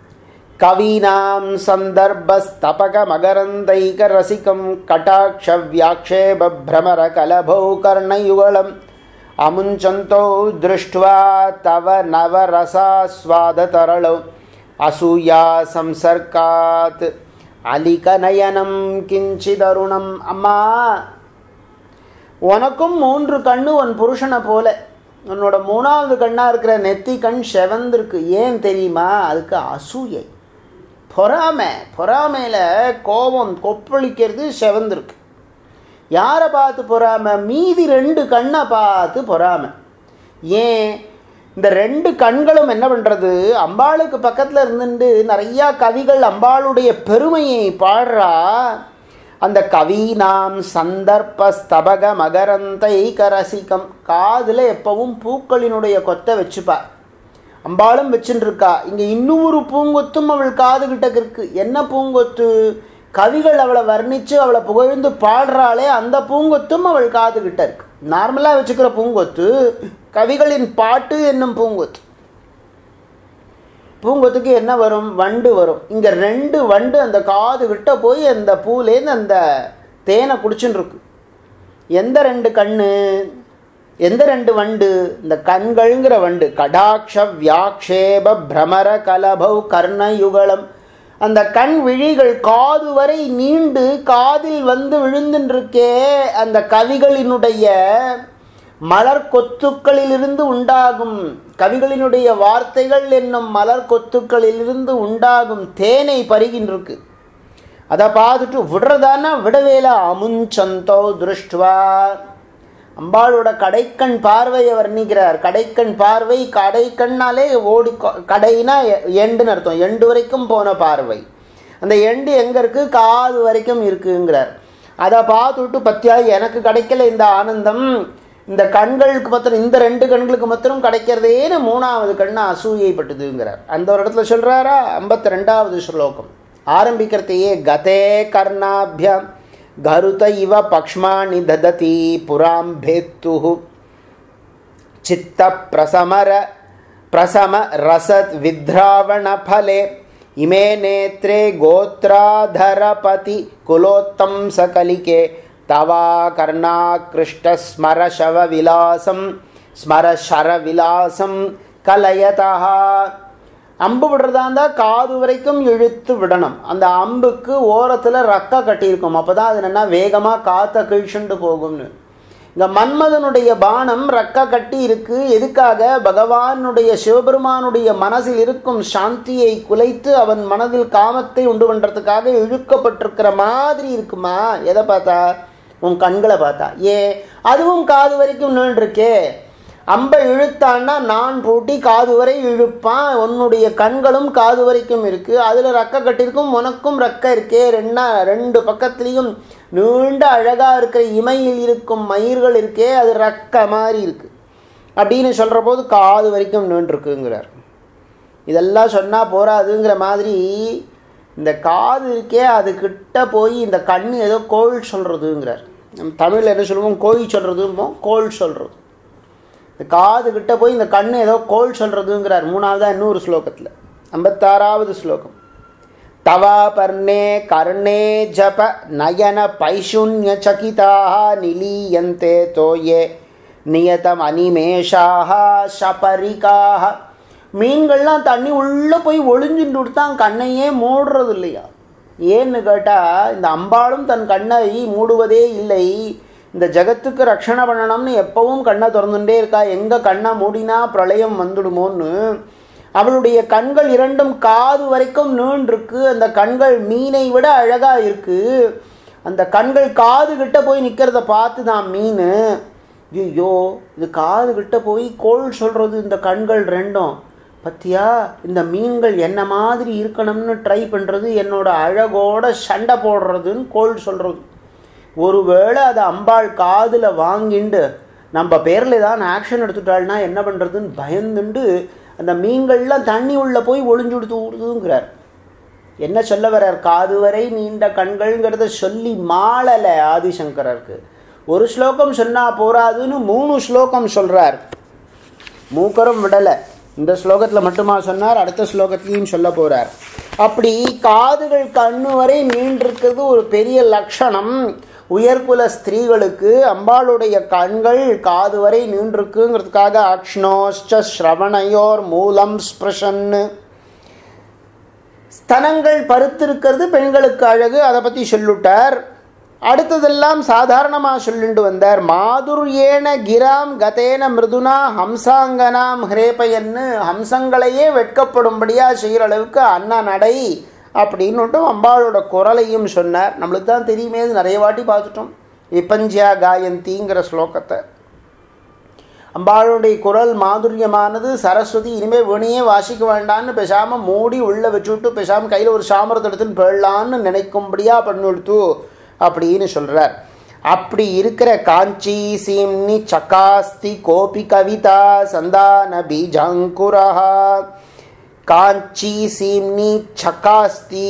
கவீனாம் சந்தர்ப்பஸ்தபக மகரந்தைக ரசிகம் கட்டாட்ச வியாக்ஷேப பிரமர கலபௌ கர்ணயுகலம் அமுஞ்சந்தோ திருஷ்டுவா தவ நவரசாஸ்வாததரளௌ அசூயா சம்சர்க்காத் அலிகநயனம் கிஞ்சிதருணம் அம்மா உனக்கும் மூன்று கண்ணு உன் புருஷனை போல உன்னோட மூணாவது கண்ணாக இருக்கிற நெத்தி கண் செவந்திருக்கு ஏன் தெரியுமா அதுக்கு அசூயை பொறாமை பொறாமையில் கோபம் கொப்பளிக்கிறது செவந்திருக்கு யாரை பார்த்து பொறாமை மீதி ரெண்டு கண்ணை பார்த்து பொறாமை ஏன் இந்த ரெண்டு கண்களும் என்ன பண்ணுறது அம்பாளுக்கு பக்கத்தில் இருந்துட்டு நிறையா கவிகள் அம்பாளுடைய பெருமையை பாடுறா அந்த கவீனாம் சந்தர்ப்ப ஸ்தபக மகரந்தை கரசிகம் காதில் எப்பவும் பூக்களினுடைய கொத்தை வச்சுப்பா அம்பாளும் வச்சுட்டு இருக்கா இங்கே இன்னொரு பூங்கொத்தும் அவள் காது கிட்ட இருக்கு என்ன பூங்கொத்து கவிகள் அவளை வர்ணித்து அவளை புகழ்ந்து பாடுறாளே அந்த பூங்கொத்தும் அவள் காது கிட்ட இருக்கு நார்மலாக வச்சுக்கிற பூங்கொத்து கவிகளின் பாட்டு என்னும் பூங்கொத்து பூங்கொத்துக்கு என்ன வரும் வண்டு வரும் இங்கே ரெண்டு வண்டு அந்த காது கிட்ட போய் அந்த பூலேருந்து அந்த தேனை குடிச்சுன்னு இருக்கு எந்த ரெண்டு கண்ணு எந்த ரெண்டு வண்டு இந்த கண்கள்ங்கிற வண்டு கடாட்ச வியாக்ஷேப பிரமர கலபௌ கர்ணயுகலம் அந்த கண் விழிகள் காது வரை நீண்டு காதில் வந்து விழுந்துருக்கே அந்த கவிகளினுடைய மலர் கொத்துக்களிலிருந்து உண்டாகும் கவிகளினுடைய வார்த்தைகள் என்னும் மலர் கொத்துக்களிலிருந்து உண்டாகும் தேனை பருகின்றிருக்கு அதை பார்த்துட்டு விடுறதானா விடவேல அமுஞ்சந்தோ திருஷ்டுவா அம்பாளோட கடைக்கண் பார்வையை வர்ணிக்கிறார் கடைக்கண் பார்வை கடைக்கண்ணாலே ஓடி கடைனா எண்டுன்னு அர்த்தம் எண்டு வரைக்கும் போன பார்வை அந்த எண்டு எங்கே இருக்குது காது வரைக்கும் இருக்குங்கிறார் அதை பார்த்துட்டு பத்தியா எனக்கு கிடைக்கல இந்த ஆனந்தம் இந்த கண்களுக்கு மாத்திரம் இந்த ரெண்டு கண்களுக்கு மாத்திரம் கிடைக்கிறதேன்னு மூணாவது கண்ணு அசூயைப்பட்டதுங்கிறார் அந்த ஒரு இடத்துல சொல்கிறாரா ஐம்பத்தி ரெண்டாவது ஸ்லோகம் ஆரம்பிக்கிறதையே கதே கர்ணாபியம் கருத இவ பக்ஷ்மாணி தததி புராம் பேத்து சித்த பிரசமர பிரசம ரசத் வித்ராவண ஃபலே இமே நேத்ரே கோத்ராதரபதி குலோத்தம் சகலிகே தவா கர்ணாகிருஷ்டஸ்மர சவ விலாசம் ஸ்மர ஷர விலாசம் கலயதா அம்பு விடுறதா இருந்தால் காது வரைக்கும் இழுத்து விடணும் அந்த அம்புக்கு ஓரத்தில் ரக்க கட்டியிருக்கும் அப்போ தான் அது என்னென்னா வேகமாக காற்றை கிழிச்சுண்டு போகும்னு இங்கே மன்மதனுடைய பானம் ரக்க கட்டி இருக்கு எதுக்காக பகவானுடைய சிவபெருமானுடைய மனசில் இருக்கும் சாந்தியை குலைத்து அவன் மனதில் காமத்தை உண்டு பண்ணுறதுக்காக இழுக்கப்பட்டிருக்கிற மாதிரி இருக்குமா எதை பார்த்தா உன் கண்களை பார்த்தா ஏ அதுவும் காது வரைக்கும் நின்றுருக்கே அம்பை இழுத்தான்னா நான் பூட்டி காது வரை இழுப்பான் உன்னுடைய கண்களும் காது வரைக்கும் இருக்குது அதில் ரக்க கட்டிருக்கும் உனக்கும் ரக்க இருக்கே ரெண்டா ரெண்டு பக்கத்துலேயும் நீண்ட அழகாக இருக்கிற இமையில் இருக்கும் மயிர்கள் இருக்கே அது ரக்க மாதிரி இருக்குது அப்படின்னு சொல்கிற போது காது வரைக்கும் நின்றுருக்குங்கிறார் இதெல்லாம் சொன்னால் போகாதுங்கிற மாதிரி இந்த காது இருக்கே அது கிட்ட போய் இந்த கண் ஏதோ கோள் சொல்கிறதுங்கிறார் நம்ம தமிழில் என்ன சொல்லுவோம் கோழி சொல்கிறதும்போம் கோள் சொல்கிறது இந்த காது கிட்ட போய் இந்த கண் ஏதோ கோள் சொல்கிறதுங்கிறார் மூணாவதாக இன்னொரு ஸ்லோகத்தில் ஐம்பத்தாறாவது ஸ்லோகம் தவா பர்ணே கர்ணே ஜப நயன பைஷுன்ய சகிதாக நிலீயந்தே தோயே நியதம் அனிமேஷாக சபரிகாக மீன்கள்லாம் தண்ணி உள்ளே போய் ஒளிஞ்சுட்டு கொடுத்தான் கண்ணையே மூடுறது இல்லையா ஏன்னு கேட்டால் இந்த அம்பாளும் தன் கண்ணை மூடுவதே இல்லை இந்த ஜகத்துக்கு ரக்ஷணை பண்ணணும்னு எப்பவும் கண்ணை திறந்துட்டே இருக்கா எங்கே கண்ணை மூடினா பிரளயம் வந்துடுமோன்னு அவளுடைய கண்கள் இரண்டும் காது வரைக்கும் நீண்டிருக்கு அந்த கண்கள் மீனை விட அழகாக இருக்குது அந்த கண்கள் காது கிட்ட போய் நிற்கிறத பார்த்து தான் மீன் ஐயோ இது காது கிட்ட போய் கோள் சொல்கிறது இந்த கண்கள் ரெண்டும் பத்தியா இந்த மீன்கள் என்ன மாதிரி இருக்கணும்னு ட்ரை பண்ணுறது என்னோட அழகோட சண்டை போடுறதுன்னு கோள் சொல்கிறது ஒருவேளை அதை அம்பாள் காதில் வாங்கிண்டு நம்ம பேரில் ஏதாவது ஆக்ஷன் எடுத்துட்டாள்னா என்ன பண்ணுறதுன்னு பயந்துண்டு அந்த மீன்கள்லாம் தண்ணி உள்ளே போய் ஒளிஞ்சு கொடுத்து விடுதுங்கிறார் என்ன சொல்ல வர்றார் காது வரை நீண்ட கண்கள்ங்கிறத சொல்லி மாளலை ஆதிசங்கரருக்கு ஒரு ஸ்லோகம் சொன்னால் போராதுன்னு மூணு ஸ்லோகம் சொல்கிறார் மூக்கரும் விடலை இந்த ஸ்லோகத்தில் மட்டுமா சொன்னார் அடுத்த ஸ்லோகத்திலையும் சொல்ல போகிறார் அப்படி காதுகள் கண்ணு வரை நீண்டிருக்கிறது ஒரு பெரிய லட்சணம் உயர்குல ஸ்திரீகளுக்கு அம்பாளுடைய கண்கள் காது வரை நீண்டிருக்குங்கிறதுக்காக அக்ஷ்ணோஷ்ட ஸ்ரவணையோர் மூலம் ஸ்பிருஷன்னு ஸ்தனங்கள் பருத்திருக்கிறது பெண்களுக்கு அழகு அதை பற்றி சொல்லிவிட்டார் அடுத்ததெல்லாம் சாதாரணமாக சொல்லிட்டு வந்தார் மாதுர்யேன கிராம் கதேன மிருதுனா ஹம்சாங்கனாம் ஹிரேபயன்னு ஹம்சங்களையே வெட்கப்படும்படியாக செய்கிற அளவுக்கு அண்ணா நடை அப்படின்னுட்டு அம்பாளோட குரலையும் சொன்னார் நம்மளுக்கு தான் தெரியுமே இது நிறைய வாட்டி பார்த்துட்டோம் விபஞ்சியா காயந்திங்கிற ஸ்லோகத்தை அம்பாளுடைய குரல் மாதுரியமானது சரஸ்வதி இனிமேல் வீணையே வாசிக்க வேண்டான்னு பேசாமல் மூடி உள்ளே வச்சுவிட்டு பேசாமல் கையில் ஒரு சாமரத்தை எடுத்துன்னு போயிடலான்னு நினைக்கும்படியாக பண்ணிவிடுத்து அப்படின்னு சொல்கிறார் அப்படி இருக்கிற காஞ்சி சீம்னி சக்காஸ்தி கோபி கவிதா சந்தான பீஜாங்குரா காஞ்சி சீம்னி சக்காஸ்தி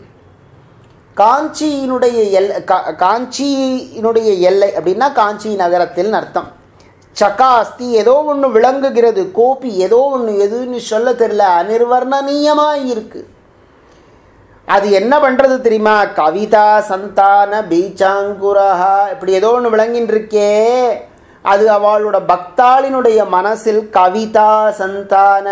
காஞ்சியினுடைய எல் காஞ்சியினுடைய எல்லை அப்படின்னா காஞ்சி நகரத்தில் அர்த்தம் சக்காஸ்தி ஏதோ ஒன்று விளங்குகிறது கோபி ஏதோ ஒன்று எதுன்னு சொல்ல தெரியல அனிர்வர்ணனீயமாக இருக்குது அது என்ன பண்ணுறது தெரியுமா கவிதா சந்தான பீச்சாங்குரஹா இப்படி ஏதோ ஒன்று விளங்கின்னு இருக்கே அது அவளோட பக்தாளினுடைய மனசில் கவிதா சந்தான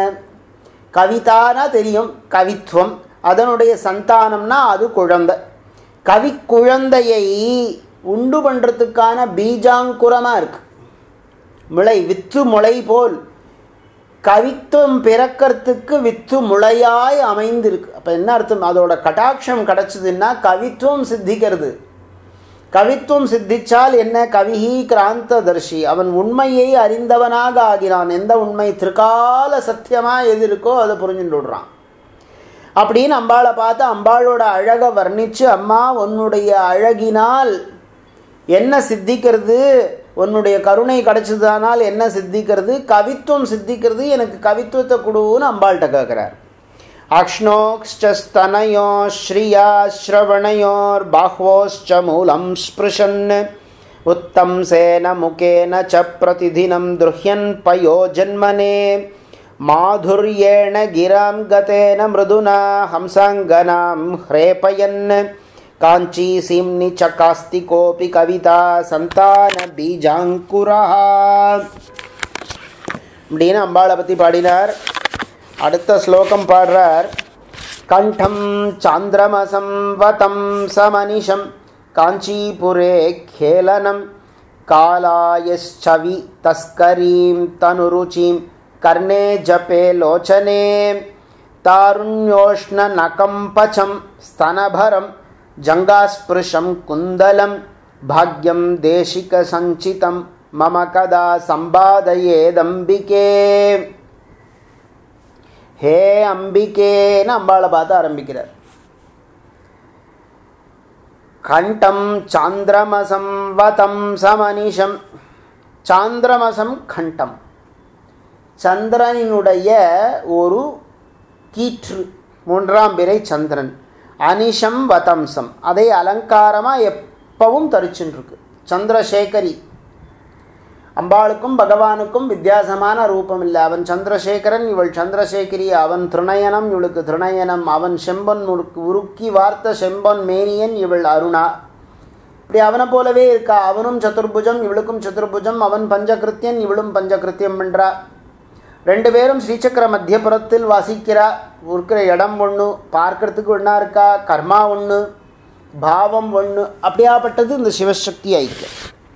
கவிதானா தெரியும் கவித்துவம் அதனுடைய சந்தானம்னா அது குழந்தை கவி குழந்தையை உண்டு பண்ணுறதுக்கான பீஜாங்குரமாக இருக்கு முளை வித்து முளை போல் கவித்துவம் பிறக்கிறதுக்கு வித்து முளையாய் அமைந்திருக்கு அப்போ என்ன அர்த்தம் அதோட கட்டாட்சம் கிடச்சிதுன்னா கவித்துவம் சித்திக்கிறது கவித்துவம் சித்திச்சால் என்ன கவிஹி கிராந்ததர்ஷி அவன் உண்மையை அறிந்தவனாக ஆகிறான் எந்த உண்மை திரிகால சத்தியமாக எது இருக்கோ அதை புரிஞ்சுட்டு விடுறான் அப்படின்னு அம்பாளை பார்த்து அம்பாளோட அழகை வர்ணித்து அம்மா உன்னுடைய அழகினால் என்ன சித்திக்கிறது உன்னுடைய கருணை கிடைச்சதானால் என்ன சித்திக்கிறது கவித்துவம் சித்திக்கிறது எனக்கு கவித்துவத்தை கொடுன்னு அம்பாள்கிட்ட கேட்குறார் அக்ஷ்ணோக்ஸ்டஸ்தனயோ ஸ்ரீயா ஸ்ரவணயோர் பாஹ்வோश्च மூலம் ஸ்பிருஷன் உத்தம் சேன முகேன ச பிரதிதினம் துருஹ்யன் பயோ ஜன்மனே மாதுர்யேண கிராம் கதேன மிருதுனா ஹம்சாங்கனாம் ஹ்ரேபயன் காஞ்சி சிம்னி சக்காஸ்தி கோபி கவிதா சந்தான பீஜாங்குரா அப்படின்னு அம்பாளை பற்றி பாடினார் அடுத்த ஸ்லோகம் பாடுறார் கண்டம் சாந்திரமசம் வதம் சமனிஷம் காஞ்சிபுரே கேலனம் காலாயச்சவி தஸ்கரீம் தனுருச்சிம் கர்ணே ஜபே லோச்சனே தாருண்யோஷ்ண நகம்பச்சம் ஸ்தனபரம் ஜங்காஸ்பிருஷம் குந்தலம் பாக்யம் தேசிக சஞ்சிதம் மம கதா சம்பாதையேதம்பிகே ஹே அம்பிகேன்னு அம்பாளை பார்த்து ஆரம்பிக்கிறார் கண்டம் சாந்திரமசம் வதம் சமனிஷம் சாந்திரமசம் கண்டம் சந்திரனினுடைய ஒரு கீற்று மூன்றாம் பிறை சந்திரன் அனிஷம் வதம்சம் அதை அலங்காரமாக எப்பவும் தரிச்சுருக்கு சந்திரசேகரி அம்பாளுக்கும் பகவானுக்கும் வித்தியாசமான ரூபம் இல்லை அவன் சந்திரசேகரன் இவள் சந்திரசேகரி அவன் திருநயனம் இவளுக்கு திருநயனம் அவன் செம்பன் உருக்கு உருக்கி வார்த்த செம்பன் மேனியன் இவள் அருணா இப்படி அவனை போலவே இருக்கா அவனும் சதுர்புஜம் இவளுக்கும் சதுர்புஜம் அவன் பஞ்சகிருத்தியன் இவளும் பஞ்சகிருத்தியம் என்றா ரெண்டு பேரும் ஸ்ரீசக்கர மத்தியபுரத்தில் வாசிக்கிறா இருக்கிற இடம் ஒன்று பார்க்கறதுக்கு ஒன்றா இருக்கா கர்மா ஒன்று பாவம் ஒன்று அப்படியாப்பட்டது இந்த சிவசக்தி ஐக்கியம்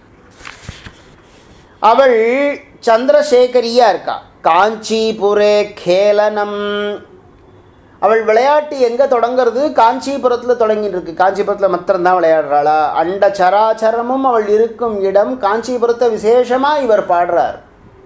அவள் சந்திரசேகரியா இருக்கா காஞ்சிபுரே கேலனம் அவள் விளையாட்டு எங்கே தொடங்கிறது காஞ்சிபுரத்தில் தொடங்கிட்டு இருக்கு காஞ்சிபுரத்தில் மாத்திரம்தான் விளையாடுறாளா அண்ட சராச்சரமும் அவள் இருக்கும் இடம் காஞ்சிபுரத்தை விசேஷமாக இவர் பாடுறார்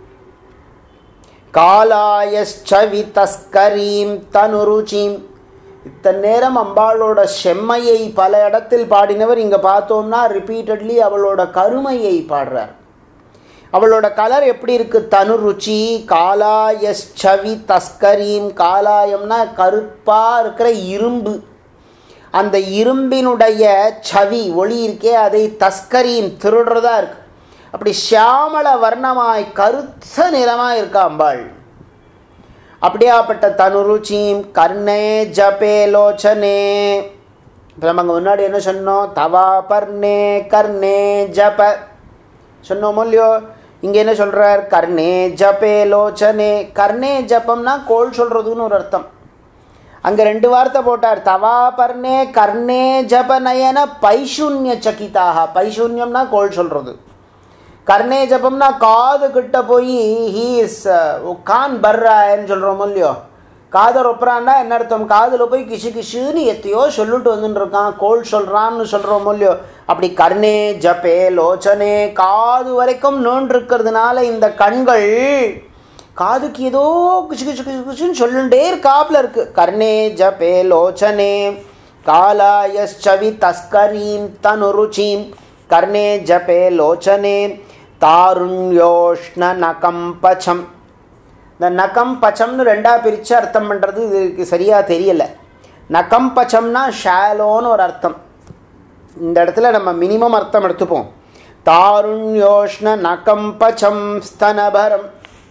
காலாயச்சவி தஸ்கரீம் தனுருச்சிம் இத்தனை நேரம் அம்பாளோட செம்மையை பல இடத்தில் பாடினவர் இங்கே பார்த்தோம்னா ரிப்பீட்டட்லி அவளோட கருமையை பாடுறார் அவளோட கலர் எப்படி இருக்கு தனு ருச்சி காலாயச்சவி தஸ்கரீம் காலாயம்னா கருப்பாக இருக்கிற இரும்பு அந்த இரும்பினுடைய சவி ஒளி இருக்கே அதை தஸ்கரீம் திருடுறதா இருக்கு அப்படி ஷியாமள வர்ணமாய் கருத்த நிறமாக இருக்கா அம்பாள் அப்படியாப்பட்ட தனுருச்சியும் கர்ணே ஜபே லோச்சனே இப்போ நம்ம அங்கே முன்னாடி என்ன சொன்னோம் தவா பர்ணே கர்ணே ஜப சொன்னோமோ இல்லையோ இங்கே என்ன சொல்கிறார் கர்ணே ஜபே லோச்சனே கர்ணே ஜபம்னா கோல் சொல்கிறதுன்னு ஒரு அர்த்தம் அங்கே ரெண்டு வார்த்தை போட்டார் தவா பர்ணே கர்ணே ஜப நயன பைசூன்ய சகிதாக பைசூன்யம்னா கோல் சொல்கிறது கர்ணே ஜபம்னா காது கிட்ட போய் ஹீஸ் கான் பர்றான்னு சொல்கிறோமோ இல்லையோ காதை ரொப்புறான்னா என்ன அர்த்தம் காதில் போய் கிசு கிசுன்னு எத்தையோ சொல்லிட்டு வந்துட்டு இருக்கான் கோல் சொல்கிறான்னு சொல்கிறோமோ இல்லையோ அப்படி கர்ணே ஜபே லோச்சனே காது வரைக்கும் நோன்றிருக்கிறதுனால இந்த கண்கள் காதுக்கு ஏதோ கிசு கிசு கிசு கிசுன்னு சொல்லுண்டே இருக்காப்புல இருக்கு கர்ணே ஜபே லோச்சனே காலாயச்சவி தஸ்கரீம் தனுருச்சிம் கர்ணே ஜபே லோச்சனே தாருண்யோஷ்ண நகம்பச்சம் இந்த நகம் பச்சம்னு ரெண்டாக பிரித்து அர்த்தம் பண்ணுறது இதுக்கு சரியாக தெரியலை நகம் பச்சம்னா ஷாலோன்னு ஒரு அர்த்தம் இந்த இடத்துல நம்ம மினிமம் அர்த்தம் எடுத்துப்போம் தாருண்யோஷ்ண நகம் பச்சம் ஸ்தனபரம்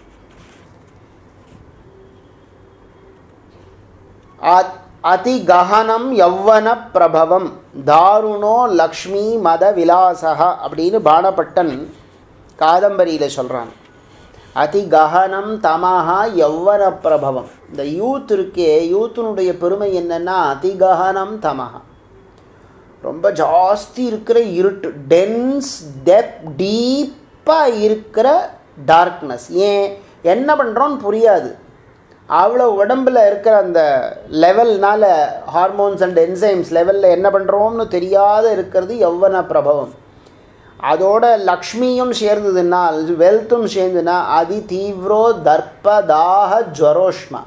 அதிகஹனம் யௌவன பிரபவம் தாருணோ லக்ஷ்மி மத விலாசகா அப்படின்னு பாணப்பட்டன் காதம்பரியில் சொல்கிறான் அதிகஹனம் தமஹா யௌவன பிரபவம் இந்த யூத் இருக்கே யூத்தினுடைய பெருமை என்னென்னா அதிகஹனம் தமஹா ரொம்ப ஜாஸ்தி இருக்கிற இருட்டு டென்ஸ் டெப் டீப்பாக இருக்கிற டார்க்னஸ் ஏன் என்ன பண்ணுறோன்னு புரியாது அவ்வளோ உடம்பில் இருக்கிற அந்த லெவல்னால ஹார்மோன்ஸ் அண்ட் என்சைம்ஸ் லெவலில் என்ன பண்ணுறோம்னு தெரியாத இருக்கிறது யௌவன பிரபவம் அதோட லக்ஷ்மியும் சேர்ந்ததுன்னா வெல்த்தும் சேர்ந்துன்னா அதி தீவிரோ தர்ப்பதாக ஜுவரோஷ்மா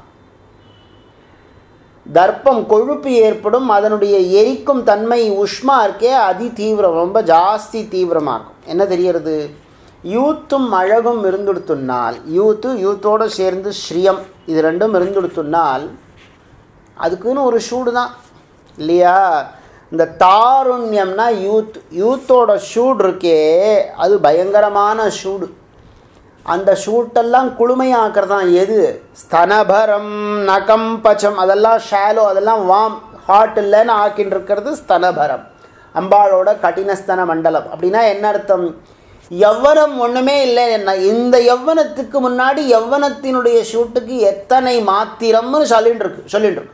தர்ப்பம் கொழுப்பு ஏற்படும் அதனுடைய எரிக்கும் தன்மை உஷ்மா இருக்கே அதி தீவிரம் ரொம்ப ஜாஸ்தி தீவிரமாக இருக்கும் என்ன தெரியறது யூத்தும் அழகும் இருந்துடுத்துனால் யூத்து யூத்தோடு சேர்ந்து ஸ்ரீயம் இது ரெண்டும் இருந்துடுத்துனால் அதுக்குன்னு ஒரு சூடு தான் இல்லையா இந்த தாருண்யம்னா யூத் யூத்தோட சூடு இருக்கே அது பயங்கரமான சூடு அந்த ஷூட்டெல்லாம் குளுமையாக்குறது தான் எது ஸ்தனபரம் நகம் பச்சம் அதெல்லாம் ஷாலோ அதெல்லாம் வாம் ஹாட் இல்லைன்னு ஆக்கின்னு இருக்கிறது ஸ்தனபரம் அம்பாளோட கடினஸ்தன மண்டலம் அப்படின்னா என்ன அர்த்தம் யவ்வனம் ஒன்றுமே இல்லை என்ன இந்த யவ்வனத்துக்கு முன்னாடி யவ்வனத்தினுடைய ஷூட்டுக்கு எத்தனை மாத்திரம்னு சொல்லிட்டு இருக்கு சொல்லிட்டு இருக்கு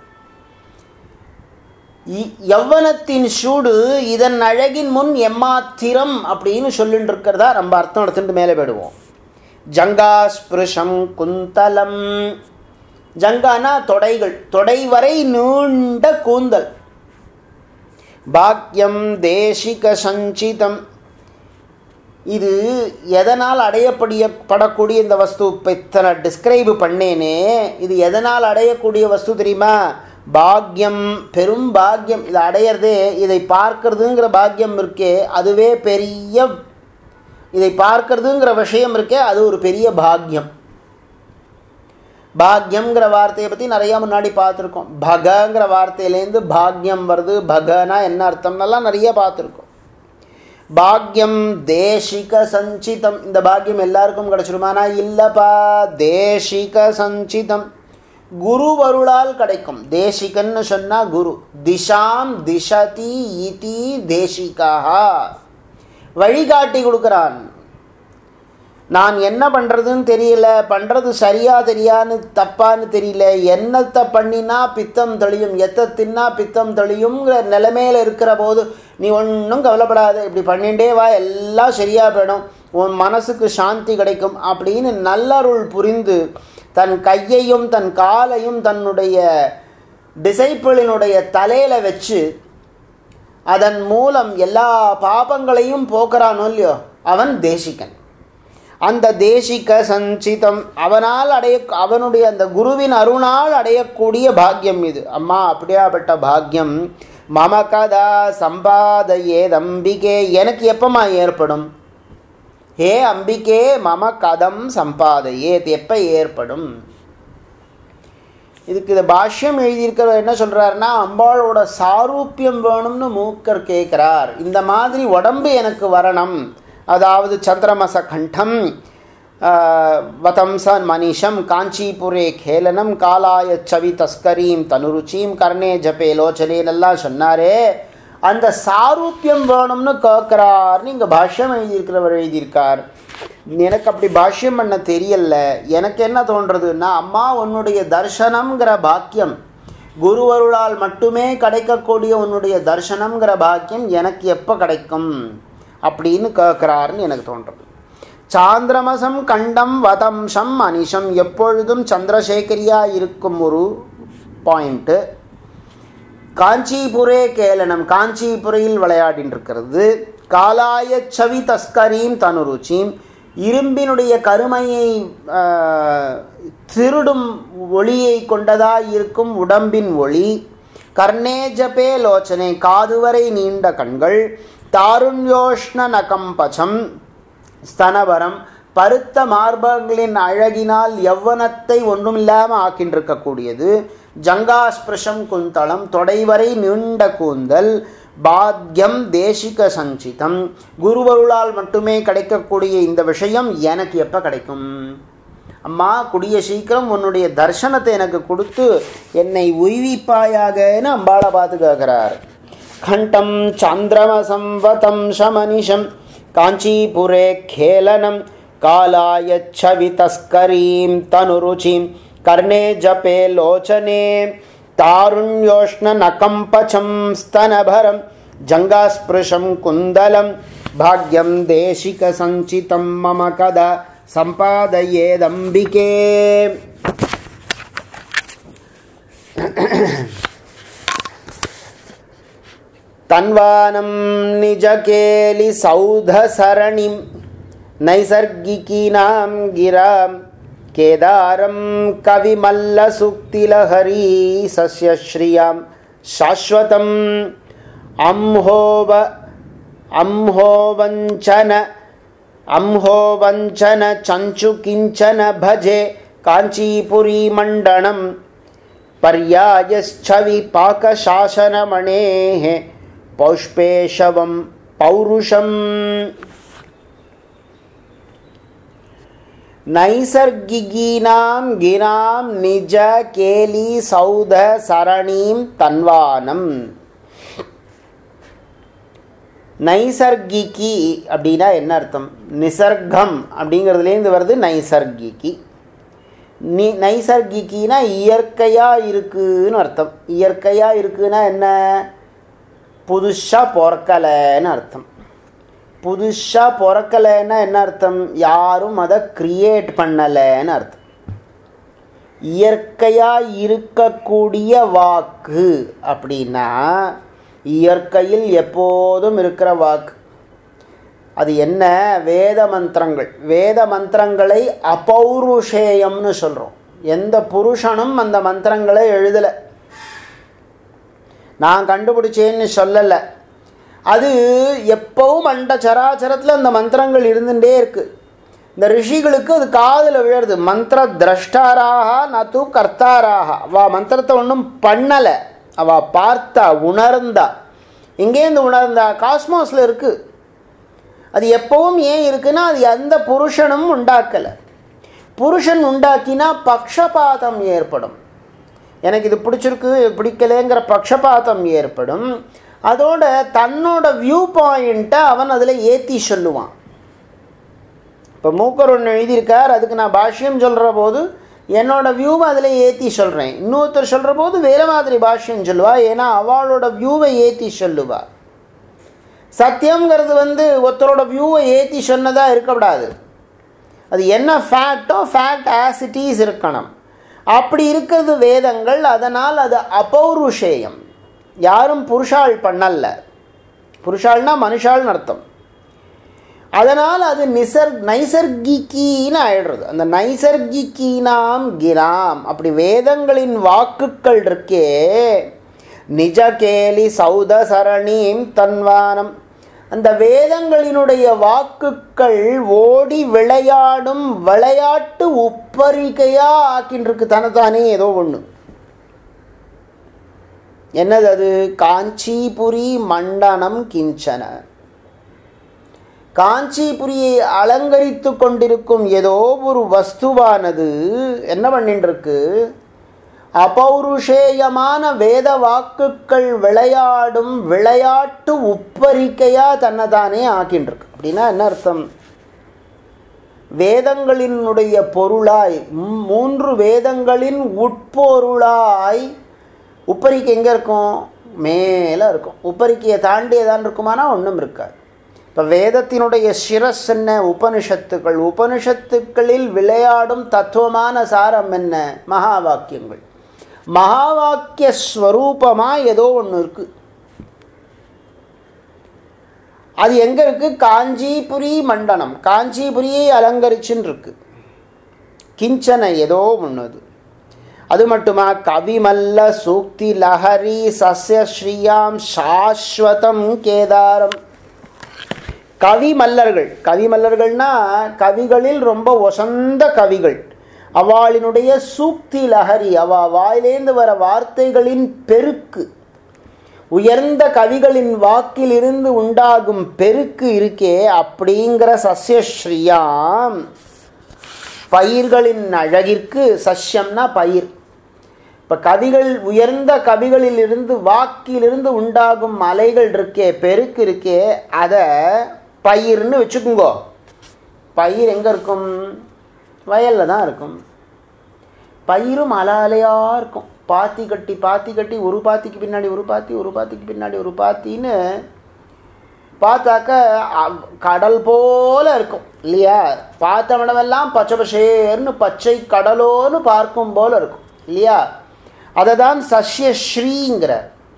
யவ்வனத்தின் சூடு இதன் அழகின் முன் எம்மாத்திரம் அப்படின்னு சொல்லிட்டு இருக்கிறதா நம்ம அர்த்தம் எடுத்துட்டு மேலே போயிடுவோம் ஜங்காஸ்பிருஷம் குந்தலம் ஜங்கானா தொடைகள் தொடை வரை நீண்ட கூந்தல் பாக்யம் தேசிக சஞ்சிதம் இது எதனால் அடையப்படிய படக்கூடிய இந்த வஸ்து இப்போ இத்தனை டிஸ்கிரைபு பண்ணேனே இது எதனால் அடையக்கூடிய வஸ்து தெரியுமா பாக்யம் பெரும் பாக்யம் இதை அடையிறதே இதை பார்க்கறதுங்கிற பாக்கியம் இருக்கே அதுவே பெரிய இதை பார்க்கறதுங்கிற விஷயம் இருக்கே அது ஒரு பெரிய பாக்யம் பாக்யம்ங்கிற வார்த்தையை பற்றி நிறையா முன்னாடி பார்த்துருக்கோம் பகங்கிற வார்த்தையிலேருந்து பாக்யம் வருது பகனா என்ன அர்த்தம்னெல்லாம் நிறைய பார்த்துருக்கோம் பாக்யம் தேசிக சஞ்சிதம் இந்த பாக்யம் எல்லாருக்கும் கிடச்சிருமானா இல்லைப்பா தேசிக சஞ்சிதம் குரு வருளால் கிடைக்கும் தேசிகன்னு சொன்னால் குரு திஷாம் திஷதி இதி தேசிகா வழிகாட்டி கொடுக்குறான் நான் என்ன பண்ணுறதுன்னு தெரியல பண்ணுறது சரியா தெரியான்னு தப்பான்னு தெரியல என்னத்தை பண்ணினா பித்தம் தெளியும் எத்தை தின்னா பித்தம் தெளியுங்கிற நிலைமையில் இருக்கிற போது நீ ஒன்றும் கவலைப்படாத இப்படி பண்ணிகிட்டே வா எல்லாம் சரியாக போயிடும் உன் மனசுக்கு சாந்தி கிடைக்கும் அப்படின்னு நல்லருள் புரிந்து தன் கையையும் தன் காலையும் தன்னுடைய டிசைப்பிளினுடைய தலையில் வச்சு அதன் மூலம் எல்லா பாபங்களையும் போக்குறானோ இல்லையோ அவன் தேசிகன் அந்த தேசிக சஞ்சிதம் அவனால் அடைய அவனுடைய அந்த குருவின் அருணால் அடையக்கூடிய பாக்கியம் இது அம்மா அப்படியாப்பட்ட பாக்கியம் மம கதா சம்பாதையே அம்பிகே எனக்கு எப்பமா ஏற்படும் ஹே அம்பிகே மம கதம் சம்பாதையே இது எப்போ ஏற்படும் இதுக்கு இந்த பாஷ்யம் எழுதியிருக்கிறவர் என்ன சொல்கிறாருன்னா அம்பாளோட சாரூப்பியம் வேணும்னு மூக்கர் கேட்குறார் இந்த மாதிரி உடம்பு எனக்கு வரணும் அதாவது சந்திரமச கண்டம் வதம்ச மனிஷம் காஞ்சிபுரே கேலனம் காலாய சவி தஸ்கரீம் தனுருச்சியும் கர்ணே ஜபே லோச்சனேனெல்லாம் சொன்னாரே அந்த சாரூப்பியம் வேணும்னு கேட்குறார்னு இங்கே பாஷ்யம் எழுதியிருக்கிறவர் எழுதியிருக்கார் எனக்கு அப்படி பாஷ்யம் பண்ண தெரியல எனக்கு என்ன தோன்றதுன்னா அம்மா உன்னுடைய தர்சனம்ங்கிற பாக்கியம் குருவருளால் மட்டுமே கிடைக்கக்கூடிய உன்னுடைய தர்சனம்ங்கிற பாக்கியம் எனக்கு எப்போ கிடைக்கும் அப்படின்னு கேட்குறாருன்னு எனக்கு தோன்றது சாந்திரமசம் கண்டம் வதம்சம் அனிஷம் எப்பொழுதும் சந்திரசேகரியா இருக்கும் ஒரு பாயிண்ட்டு காஞ்சிபுரே கேலனம் காஞ்சிபுரையில் விளையாடின்னு இருக்கிறது காலாய சவி தஸ்கரீம் தனுருச்சியும் இரும்பினுடைய கருமையை திருடும் ஒளியை கொண்டதாய் இருக்கும் உடம்பின் ஒளி கர்ணேஜபே லோச்சனை காதுவரை நீண்ட கண்கள் தாருண்யோஷ்ண நகம்பச்சம் ஸ்தனவரம் பருத்த மார்பங்களின் அழகினால் யவ்வனத்தை ஒன்றுமில்லாமல் ஆக்கின்றிருக்கக்கூடியது ஜங்காஸ்பிருஷம் குந்தளம் தொடைவரை நீண்ட கூந்தல் பாக்யம் தேசிக சஞ்சிதம் குருவருளால் மட்டுமே கிடைக்கக்கூடிய இந்த விஷயம் எனக்கு எப்போ கிடைக்கும் அம்மா கூடிய சீக்கிரம் உன்னுடைய தர்சனத்தை எனக்கு கொடுத்து என்னை உய்விப்பாயாகன்னு அம்பாளை பார்த்து கேட்குறார் खण्टं चान्द्रमसंवतं शमनिशं काञ्चीपुरे खेलनं कालायच्छवितस्करीं तनुरुचिं कर्णे जपे लोचने तारुण्योष्णनकम्पचं स्तनभरं जङ्गास्पृशं कुन्दलं भाग्यं देशिकसञ्चितं मम कदा सम्पादयेदम्बिके तन्वानं निजकेलिसौधसरणिं नैसर्गिकीनां गिरां केदारं कविमल्लसुक्तिलहरी सस्यश्रियां शाश्वतम् अम्होव अम्होवञ्चन अम्होवञ्चन चञ्चु किञ्चन भजे काञ्चीपुरीमण्डनं पर्यायश्चविपाकशासनमणेः पौष्पेशवं पौरुषम् नैसर्गिकीनां गिरां निजकेलिसौधसरणीं तन्वानं நைசர்கிகி அப்படின்னா என்ன அர்த்தம் நிசர்க்கம் அப்படிங்கிறதுலேருந்து வருது நைசர்கிகி நி நைசர்கிக்கினா இயற்கையாக இருக்குன்னு அர்த்தம் இயற்கையாக இருக்குன்னா என்ன புதுசாக பிறக்கலைன்னு அர்த்தம் புதுசாக பிறக்கலைன்னா என்ன அர்த்தம் யாரும் அதை க்ரியேட் பண்ணலைன்னு அர்த்தம் இயற்கையாக இருக்கக்கூடிய வாக்கு அப்படின்னா இயற்கையில் எப்போதும் இருக்கிற வாக்கு அது என்ன வேத மந்திரங்கள் வேத மந்திரங்களை அபௌருஷேயம்னு சொல்கிறோம் எந்த புருஷனும் அந்த மந்திரங்களை எழுதலை நான் கண்டுபிடிச்சேன்னு சொல்லலை அது எப்பவும் அண்ட சராச்சரத்தில் அந்த மந்திரங்கள் இருந்துகிட்டே இருக்குது இந்த ரிஷிகளுக்கு அது காதில் விழுறது மந்திர திரஷ்டாராக நது கர்த்தாராக அவள் மந்திரத்தை ஒன்றும் பண்ணலை அவள் பார்த்தா உணர்ந்தா எங்கேருந்து உணர்ந்தா காஸ்மோஸில் இருக்குது அது எப்பவும் ஏன் இருக்குன்னா அது எந்த புருஷனும் உண்டாக்கலை புருஷன் உண்டாக்கினா பக்ஷபாதம் ஏற்படும் எனக்கு இது பிடிச்சிருக்கு இது பிடிக்கலைங்கிற பக்ஷபாதம் ஏற்படும் அதோட தன்னோட வியூ பாயிண்ட்டை அவன் அதில் ஏற்றி சொல்லுவான் இப்போ மூக்கர் ஒன்று எழுதியிருக்கார் அதுக்கு நான் பாஷ்யம் சொல்கிற போது என்னோட வியூவை அதில் ஏற்றி சொல்கிறேன் இன்னொருத்தர் சொல்கிற போது வேறு மாதிரி பாஷ்யம் சொல்லுவா ஏன்னா அவளோட வியூவை ஏற்றி சொல்லுவா சத்தியங்கிறது வந்து ஒருத்தரோட வியூவை ஏற்றி சொன்னதாக இருக்கக்கூடாது அது என்ன ஃபேக்டோ ஃபேக்ட் ஆசிட்டிஸ் இருக்கணும் அப்படி இருக்கிறது வேதங்கள் அதனால் அது அபௌருஷேயம் யாரும் புருஷாள் பண்ணல புருஷாள்னா மனுஷாள்னு அர்த்தம் அதனால் அது நிசர் நைசர்கிக்கின்னு ஆயிடுறது அந்த நைசர்கிக்கினாம் கிராம் அப்படி வேதங்களின் வாக்குகள் இருக்கே நிஜ கேலி சௌத சரணீம் தன்வானம் அந்த வேதங்களினுடைய வாக்குகள் ஓடி விளையாடும் விளையாட்டு உப்பரிக்கையா ஆக்கின்றிருக்கு தனத்தானே ஏதோ ஒன்று என்னது அது காஞ்சிபுரி மண்டனம் கிஞ்சன காஞ்சிபுரியை அலங்கரித்து கொண்டிருக்கும் ஏதோ ஒரு வஸ்துவானது என்ன பண்ணிட்டு இருக்கு அபௌருஷேயமான வேத வாக்குகள் விளையாடும் விளையாட்டு உப்பரிக்கையா தன்னைத்தானே ஆக்கின்றிருக்கு அப்படின்னா என்ன அர்த்தம் வேதங்களினுடைய பொருளாய் மூன்று வேதங்களின் உட்பொருளாய் உப்பரிக்கை எங்கே இருக்கும் மேலே இருக்கும் உப்பரிக்கையை தாண்டி எதான் இருக்குமானா ஒன்றும் இருக்காது இப்போ வேதத்தினுடைய சிரஸ் என்ன உபனிஷத்துக்கள் உபனிஷத்துக்களில் விளையாடும் தத்துவமான சாரம் என்ன மகா வாக்கியங்கள் மகா வாக்கிய ஸ்வரூபமாக ஏதோ ஒன்று இருக்குது அது எங்கே இருக்குது காஞ்சிபுரி மண்டனம் காஞ்சிபுரியை அலங்கரிச்சுன்னு இருக்கு கிஞ்சன ஏதோ ஒன்று அது அது மட்டுமா கவிமல்ல சூக்தி லஹரி சஸ்ய ஸ்ரீயாம் சாஸ்வதம் கேதாரம் கவி மல்லர்கள் கவி மல்லர்கள்னா கவிகளில் ரொம்ப ஒசந்த கவிகள் அவளினுடைய சூக்தி லஹரி அவ வாயிலேந்து வர வார்த்தைகளின் பெருக்கு உயர்ந்த கவிகளின் வாக்கிலிருந்து உண்டாகும் பெருக்கு இருக்கே அப்படிங்கிற சஸ்யஸ்ரீயாம் பயிர்களின் அழகிற்கு சஸ்யம்னா பயிர் இப்போ கவிகள் உயர்ந்த கவிகளிலிருந்து வாக்கிலிருந்து உண்டாகும் அலைகள் இருக்கே பெருக்கு இருக்கே அதை பயிர்னு வச்சுக்கோங்கோ பயிர் எங்கே இருக்கும் வயலில் தான் இருக்கும் பயிரும் அல அலையாக இருக்கும் பாத்தி கட்டி பாத்தி கட்டி ஒரு பாத்திக்கு பின்னாடி ஒரு பாத்தி ஒரு பாத்திக்கு பின்னாடி ஒரு பாத்தின்னு பார்த்தாக்க கடல் போல இருக்கும் இல்லையா பார்த்த இடமெல்லாம் பச்சை பசேர்னு பச்சை கடலோன்னு பார்க்கும் போல இருக்கும் இல்லையா அதை தான் சஸ்யஸ்ரீங்கிற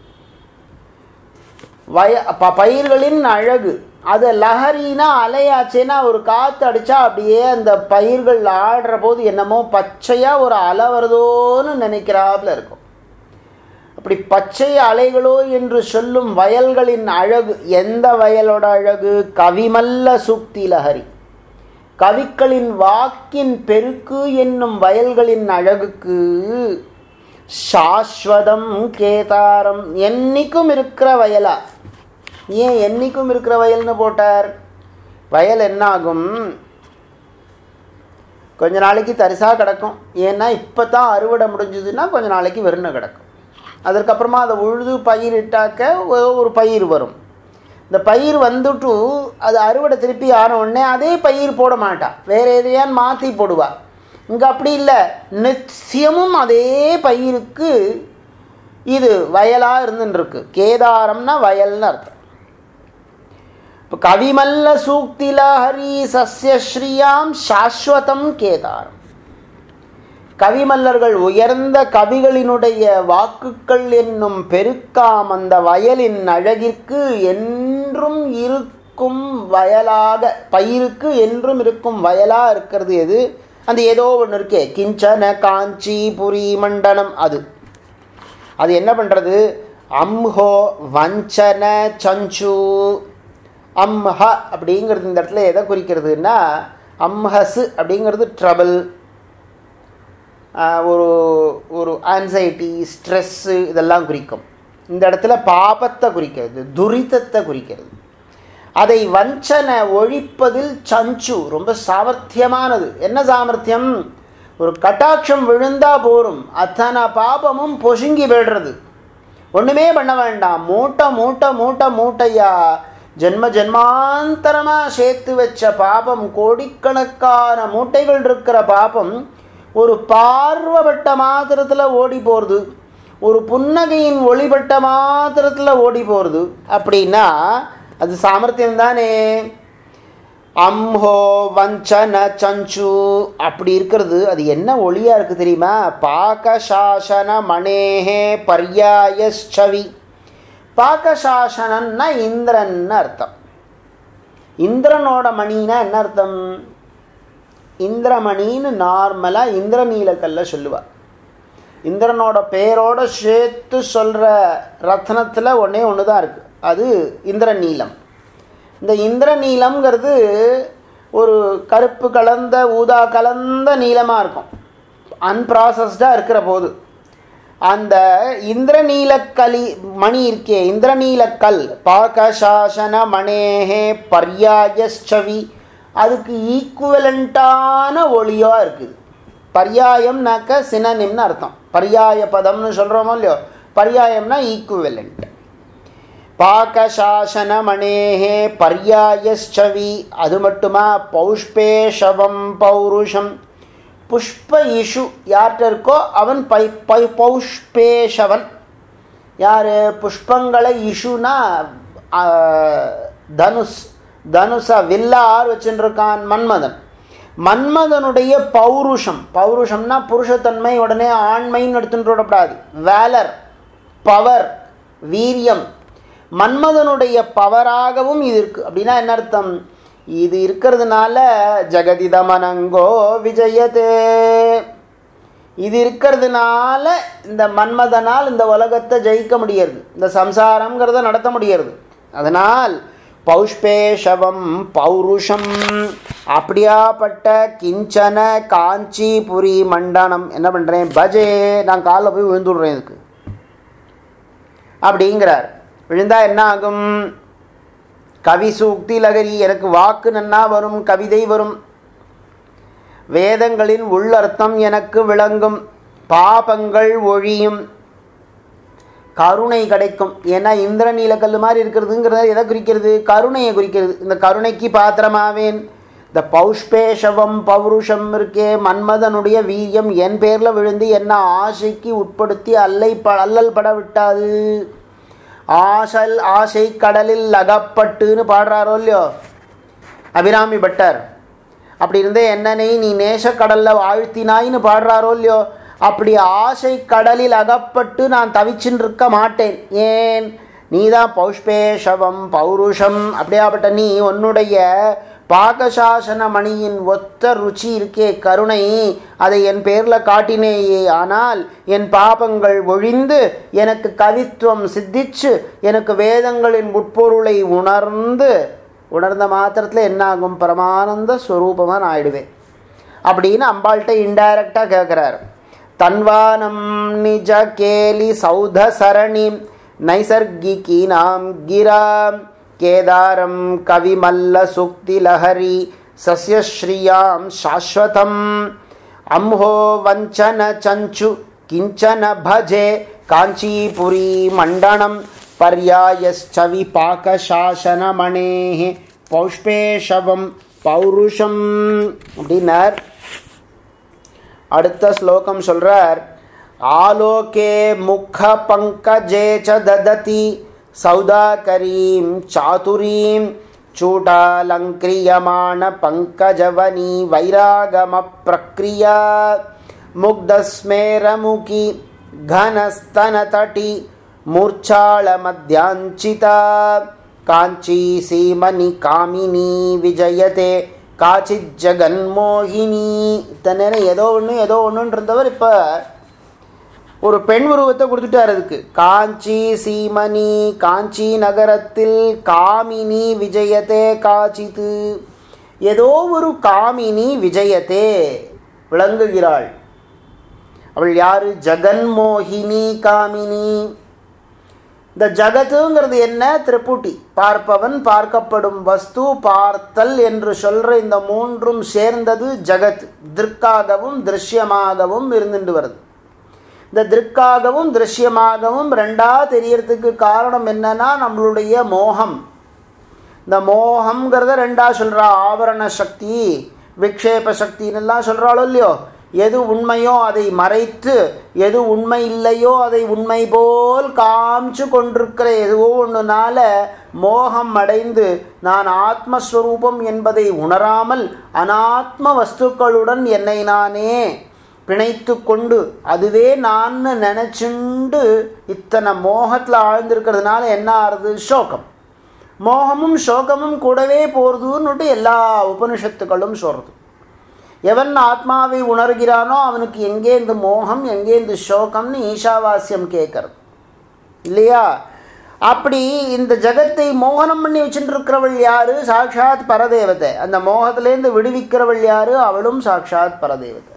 வய ப பயிர்களின் அழகு அது லஹரினா அலையாச்சேன்னா ஒரு காற்று அடித்தா அப்படியே அந்த பயிர்கள் ஆடுற போது என்னமோ பச்சையாக ஒரு அலை வருதோன்னு நினைக்கிறாப்புல இருக்கும் அப்படி பச்சை அலைகளோ என்று சொல்லும் வயல்களின் அழகு எந்த வயலோட அழகு கவிமல்ல சூக்தி லஹரி கவிக்களின் வாக்கின் பெருக்கு என்னும் வயல்களின் அழகுக்கு சாஸ்வதம் கேதாரம் என்னைக்கும் இருக்கிற வயலா ஏன் என்னைக்கும் இருக்கிற வயல்னு போட்டார் வயல் என்னாகும் கொஞ்ச நாளைக்கு தரிசாக கிடக்கும் ஏன்னா இப்போ தான் அறுவடை முடிஞ்சதுன்னா கொஞ்ச நாளைக்கு வெறுன கிடக்கும் அதற்கப்புறமா அதை உழுது பயிரிட்டாக்க ஒரு பயிர் வரும் இந்த பயிர் வந்துட்டு அது அறுவடை திருப்பி ஆன உடனே அதே பயிர் போட மாட்டான் வேறு எதையான்னு மாற்றி போடுவா இங்கே அப்படி இல்லை நிச்சயமும் அதே பயிருக்கு இது வயலாக இருந்துருக்கு கேதாரம்னா வயல்னு அர்த்தம் இப்போ கவிமல்ல சூக்தில ஹரி சஸ்யஸ்ரீயாம் சாஸ்வதம் கேதாரம் கவிமல்லர்கள் உயர்ந்த கவிகளினுடைய வாக்குகள் என்னும் பெருக்காம் அந்த வயலின் அழகிற்கு என்றும் இருக்கும் வயலாக பயிருக்கு என்றும் இருக்கும் வயலாக இருக்கிறது எது அந்த ஏதோ ஒன்று இருக்கே கிஞ்சன காஞ்சி புரி மண்டனம் அது அது என்ன பண்ணுறது அம்ஹோ வஞ்சன சஞ்சு அம்ஹ அப்படிங்கிறது இந்த இடத்துல எதை குறிக்கிறதுன்னா அம்ஹஸ் அப்படிங்கிறது ட்ரபிள் ஒரு ஒரு ஆன்சைட்டி ஸ்ட்ரெஸ்ஸு இதெல்லாம் குறிக்கும் இந்த இடத்துல பாபத்தை குறிக்கிறது துரிதத்தை குறிக்கிறது அதை வஞ்சனை ஒழிப்பதில் சஞ்சு ரொம்ப சாமர்த்தியமானது என்ன சாமர்த்தியம் ஒரு கட்டாட்சம் விழுந்தா போரும் அத்தனை பாபமும் பொசுங்கி விடுறது ஒன்றுமே பண்ண வேண்டாம் மூட்டை மூட்டை மூட்டை மூட்டையா ஜென்ம ஜென்மாந்தரமாக சேர்த்து வச்ச பாபம் கோடிக்கணக்கான மூட்டைகள் இருக்கிற பாபம் ஒரு பார்வப்பட்ட மாத்திரத்தில் ஓடி போகிறது ஒரு புன்னகையின் ஒளிபட்ட மாத்திரத்தில் ஓடி போகிறது அப்படின்னா அது சாமர்த்தியம் தானே அம்ஹோ வஞ்சன சஞ்சு அப்படி இருக்கிறது அது என்ன ஒளியாக இருக்குது தெரியுமா பாகசாசன மணேஹே பர்யாயச்சவி பாகசாசனன்னா இந்திரன்னு அர்த்தம் இந்திரனோட மணினா என்ன அர்த்தம் இந்திரமணின்னு நார்மலாக இந்திரநீலக்கல்ல சொல்லுவாள் இந்திரனோட பேரோட சேர்த்து சொல்கிற ரத்னத்தில் ஒன்றே ஒன்று தான் இருக்குது அது இந்திரநீலம் இந்த இந்திரநீலம்ங்கிறது ஒரு கருப்பு கலந்த ஊதா கலந்த நீளமாக இருக்கும் அன்ப்ராசஸ்டாக இருக்கிற போது அந்த இந்திரநீலக்கலி மணி இருக்கே இந்திரநீலக்கல் பாகசாசன மணேஹே பர்யாயச்சவி அதுக்கு ஈக்குவலண்ட்டான ஒளியாக இருக்குது பர்யாயம்னாக்க சினனிம்னு அர்த்தம் பர்யாய பதம்னு சொல்கிறோமோ இல்லையோ பர்யாயம்னா ஈக்குவலண்ட் பாகசாசன மணேஹே பர்யாயச்சவி அது மட்டுமா பௌஷ்பேஷவம் பௌருஷம் புஷ்ப இஷு யார்கிட்ட இருக்கோ அவன் பை பை பௌஷ்பேஷவன் யார் புஷ்பங்களை இஷுனா தனுஷ் தனுஷா வில்லா ஆர் வச்சுருக்கான் மன்மதன் மன்மதனுடைய பௌருஷம் பௌருஷம்னா புருஷத்தன்மை உடனே ஆண்மைன்னு எடுத்துட்டு விடப்படாது வேலர் பவர் வீரியம் மன்மதனுடைய பவராகவும் இது இருக்குது அப்படின்னா என்ன அர்த்தம் இது இருக்கிறதுனால ஜெகதிதமனங்கோ விஜயதே இது இருக்கிறதுனால இந்த மன்மதனால் இந்த உலகத்தை ஜெயிக்க முடியாது இந்த சம்சாரங்கிறத நடத்த முடியாது அதனால் பௌஷ்பேஷவம் பௌருஷம் அப்படியாப்பட்ட கிஞ்சன காஞ்சிபுரி மண்டனம் என்ன பண்ணுறேன் பஜே நான் காலில் போய் விழுந்துடுறேன் இதுக்கு அப்படிங்கிறார் விழுந்தா என்ன ஆகும் கவி சூக்தி லகரி எனக்கு வாக்கு நன்னா வரும் கவிதை வரும் வேதங்களின் உள்ளர்த்தம் எனக்கு விளங்கும் பாபங்கள் ஒழியும் கருணை கிடைக்கும் ஏன்னா இந்திரநீலக்கல் மாதிரி இருக்கிறதுங்கிறத எதை குறிக்கிறது கருணையை குறிக்கிறது இந்த கருணைக்கு பாத்திரமாவேன் இந்த பௌஷ்பேஷவம் பௌருஷம் இருக்கே மன்மதனுடைய வீரியம் என் பேரில் விழுந்து என்ன ஆசைக்கு உட்படுத்தி அல்லை ப அல்லல் பட விட்டாது ஆசல் ஆசை கடலில் அகப்பட்டுன்னு பாடுறாரோ இல்லையோ அபிராமி பட்டர் அப்படி இருந்தே என்னனை நீ நேசக்கடலில் ஆழ்த்தினாயின்னு பாடுறாரோ இல்லையோ அப்படி ஆசை கடலில் அகப்பட்டு நான் தவிச்சுன்னு இருக்க மாட்டேன் ஏன் நீ தான் பௌஷ்பேஷவம் பௌருஷம் அப்படியாப்பட்ட நீ உன்னுடைய பாகசாசன மணியின் ஒத்த ருச்சி இருக்கே கருணை அதை என் பேரில் காட்டினேயே ஆனால் என் பாபங்கள் ஒழிந்து எனக்கு கவித்துவம் சித்திச்சு எனக்கு வேதங்களின் உட்பொருளை உணர்ந்து உணர்ந்த மாத்திரத்தில் என்னாகும் பரமானந்த ஸ்வரூபமாக நான் ஆயிடுவேன் அப்படின்னு அம்பாள்கிட்ட இன்டைரக்டாக கேட்குறாரு தன்வானம் நிஜ கேலி சௌத சரணிம் நைசர்கிகீனாம் கிராம் கேதாரம் கவிமல்ல சுக்திலஹரி சஸ்யஸ்ரீயாம் சாஸ்வதம் அம்ஹோ வஞ்சன சஞ்சு கிஞ்சன பஜே காஞ்சிபுரி மண்டனம் பர்யாயச்சவி பாகசாசனமணேः பௌஷ்பேஷவம் பௌருஷம் அப்படின்னார் அடுத்த ஸ்லோகம் சொல்றார் ஆலோகே முக பங்கஜே ச தததி சௌதாகரீம் சாதுரீம் चूटालङ्क्रियमाण पङ्कजवनी वैरागमप्रक्रिया मुग्धस्मेरमुखी घनस्तनतटी मूर्च्छाळमध्याञ्चिता காஞ்சி சீமணி காமினி விஜயதே காச்சித் ஜெகன்மோகினி இத்தனை நேரம் ஏதோ ஒன்று ஏதோ ஒன்றுன்னு இருந்தவர் இப்போ ஒரு பெண் உருவத்தை கொடுத்துட்டார் அதுக்கு காஞ்சி சீமணி காஞ்சி நகரத்தில் காமினி விஜயத்தே காச்சித்து ஏதோ ஒரு காமினி விஜயத்தே விளங்குகிறாள் அவள் யாரு ஜெகன்மோகினி காமினி இந்த ஜகத்துங்கிறது என்ன திரிபுட்டி பார்ப்பவன் பார்க்கப்படும் வஸ்து பார்த்தல் என்று சொல்ற இந்த மூன்றும் சேர்ந்தது ஜகத் திருக்காகவும் திருஷ்யமாகவும் இருந்துட்டு வருது இந்த திருக்காகவும் திருஷ்யமாகவும் ரெண்டா தெரியறதுக்கு காரணம் என்னன்னா நம்மளுடைய மோகம் இந்த மோகம்ங்கிறத ரெண்டா சொல்றா ஆவரண சக்தி விக்ஷேப சக்தின்னு எல்லாம் சொல்றாளோ இல்லையோ எது உண்மையோ அதை மறைத்து எது உண்மை இல்லையோ அதை உண்மை போல் காமிச்சு கொண்டிருக்கிற எதுவோ ஒன்றுனால மோகம் அடைந்து நான் ஆத்மஸ்வரூபம் என்பதை உணராமல் அனாத்ம வஸ்துக்களுடன் என்னை நானே பிணைத்து கொண்டு அதுவே நான் நினச்சுண்டு இத்தனை மோகத்தில் ஆழ்ந்திருக்கிறதுனால என்ன ஆறுது சோகம் மோகமும் சோகமும் கூடவே போகிறதுன்னுட்டு எல்லா உபனிஷத்துக்களும் சொல்கிறது எவன் ஆத்மாவை உணர்கிறானோ அவனுக்கு எங்கே இந்த மோகம் எங்கே இந்த சோகம்னு ஈஷாவாஸ்யம் கேட்கறது இல்லையா அப்படி இந்த ஜகத்தை மோகனம் பண்ணி வச்சுட்டு இருக்கிறவள் யாரு சாட்சாத் பரதேவதை அந்த மோகத்திலேருந்து விடுவிக்கிறவள் யாரு அவளும் சாட்சாத் பரதேவதை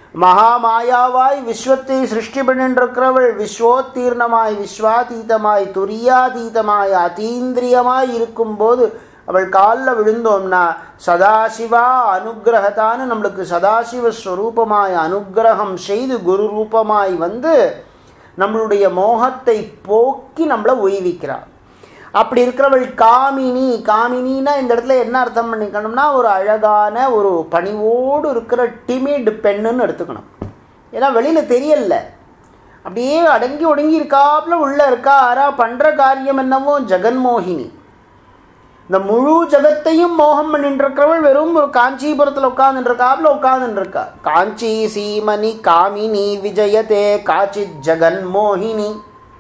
மகாமாயாவாய் விஸ்வத்தை சிருஷ்டி பண்ணிருக்கிறவள் விஸ்வோத்தீர்ணமாய் விஸ்வாதீதமாய் துரியாதீதமாய் அதீந்திரியமாய் இருக்கும்போது அவள் காலில் விழுந்தோம்னா சதாசிவா அனுகிரகத்தான்னு நம்மளுக்கு சதாசிவ ஸ்வரூபமாய் அனுகிரகம் செய்து குரு ரூபமாய் வந்து நம்மளுடைய மோகத்தை போக்கி நம்மளை உய்விக்கிறாள் அப்படி இருக்கிறவள் காமினி காமினின்னா இந்த இடத்துல என்ன அர்த்தம் பண்ணிக்கணும்னா ஒரு அழகான ஒரு பணிவோடு இருக்கிற டிமிட் பெண்ணுன்னு எடுத்துக்கணும் ஏன்னா வெளியில் தெரியல அப்படியே அடங்கி ஒடுங்கி இருக்காப்புல உள்ள இருக்கா ஆரா பண்ணுற காரியம் என்னவோ ஜெகன்மோகினி இந்த முழு ஜகத்தையும் மோகம் பண்ணிட்டு இருக்கிறவள் வெறும் ஒரு காஞ்சிபுரத்தில் உட்காந்துட்டு இருக்காப்புல உட்காந்துட்டு இருக்கா காஞ்சி சீமணி காமினி விஜயதே காச்சித் ஜெகன்மோகினி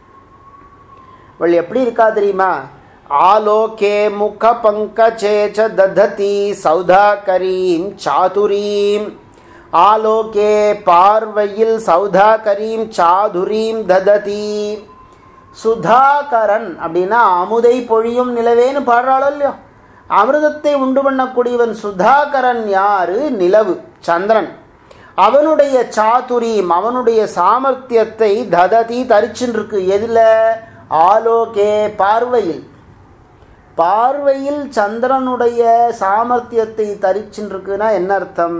அவள் எப்படி இருக்கா தெரியுமா ஆலோகே முக பங்கச்சே ச தததி சௌதாகரீம் சாதுரீம் ஆலோகே பார்வையில் சௌதாகரீம் சாதுரீம் தததி சுதாகரன் அப்படின்னா அமுதை பொழியும் நிலவேன்னு பாடுறாளோ இல்லையோ அமிர்தத்தை உண்டு பண்ணக்கூடியவன் சுதாகரன் யாரு நிலவு சந்திரன் அவனுடைய சாதுரீம் அவனுடைய சாமர்த்தியத்தை தததி தரிச்சுன்னு இருக்கு எதில் ஆலோகே பார்வையில் பார்வையில் சந்திரனுடைய சாமர்த்தியத்தை தரிச்சுருக்குன்னா என்ன அர்த்தம்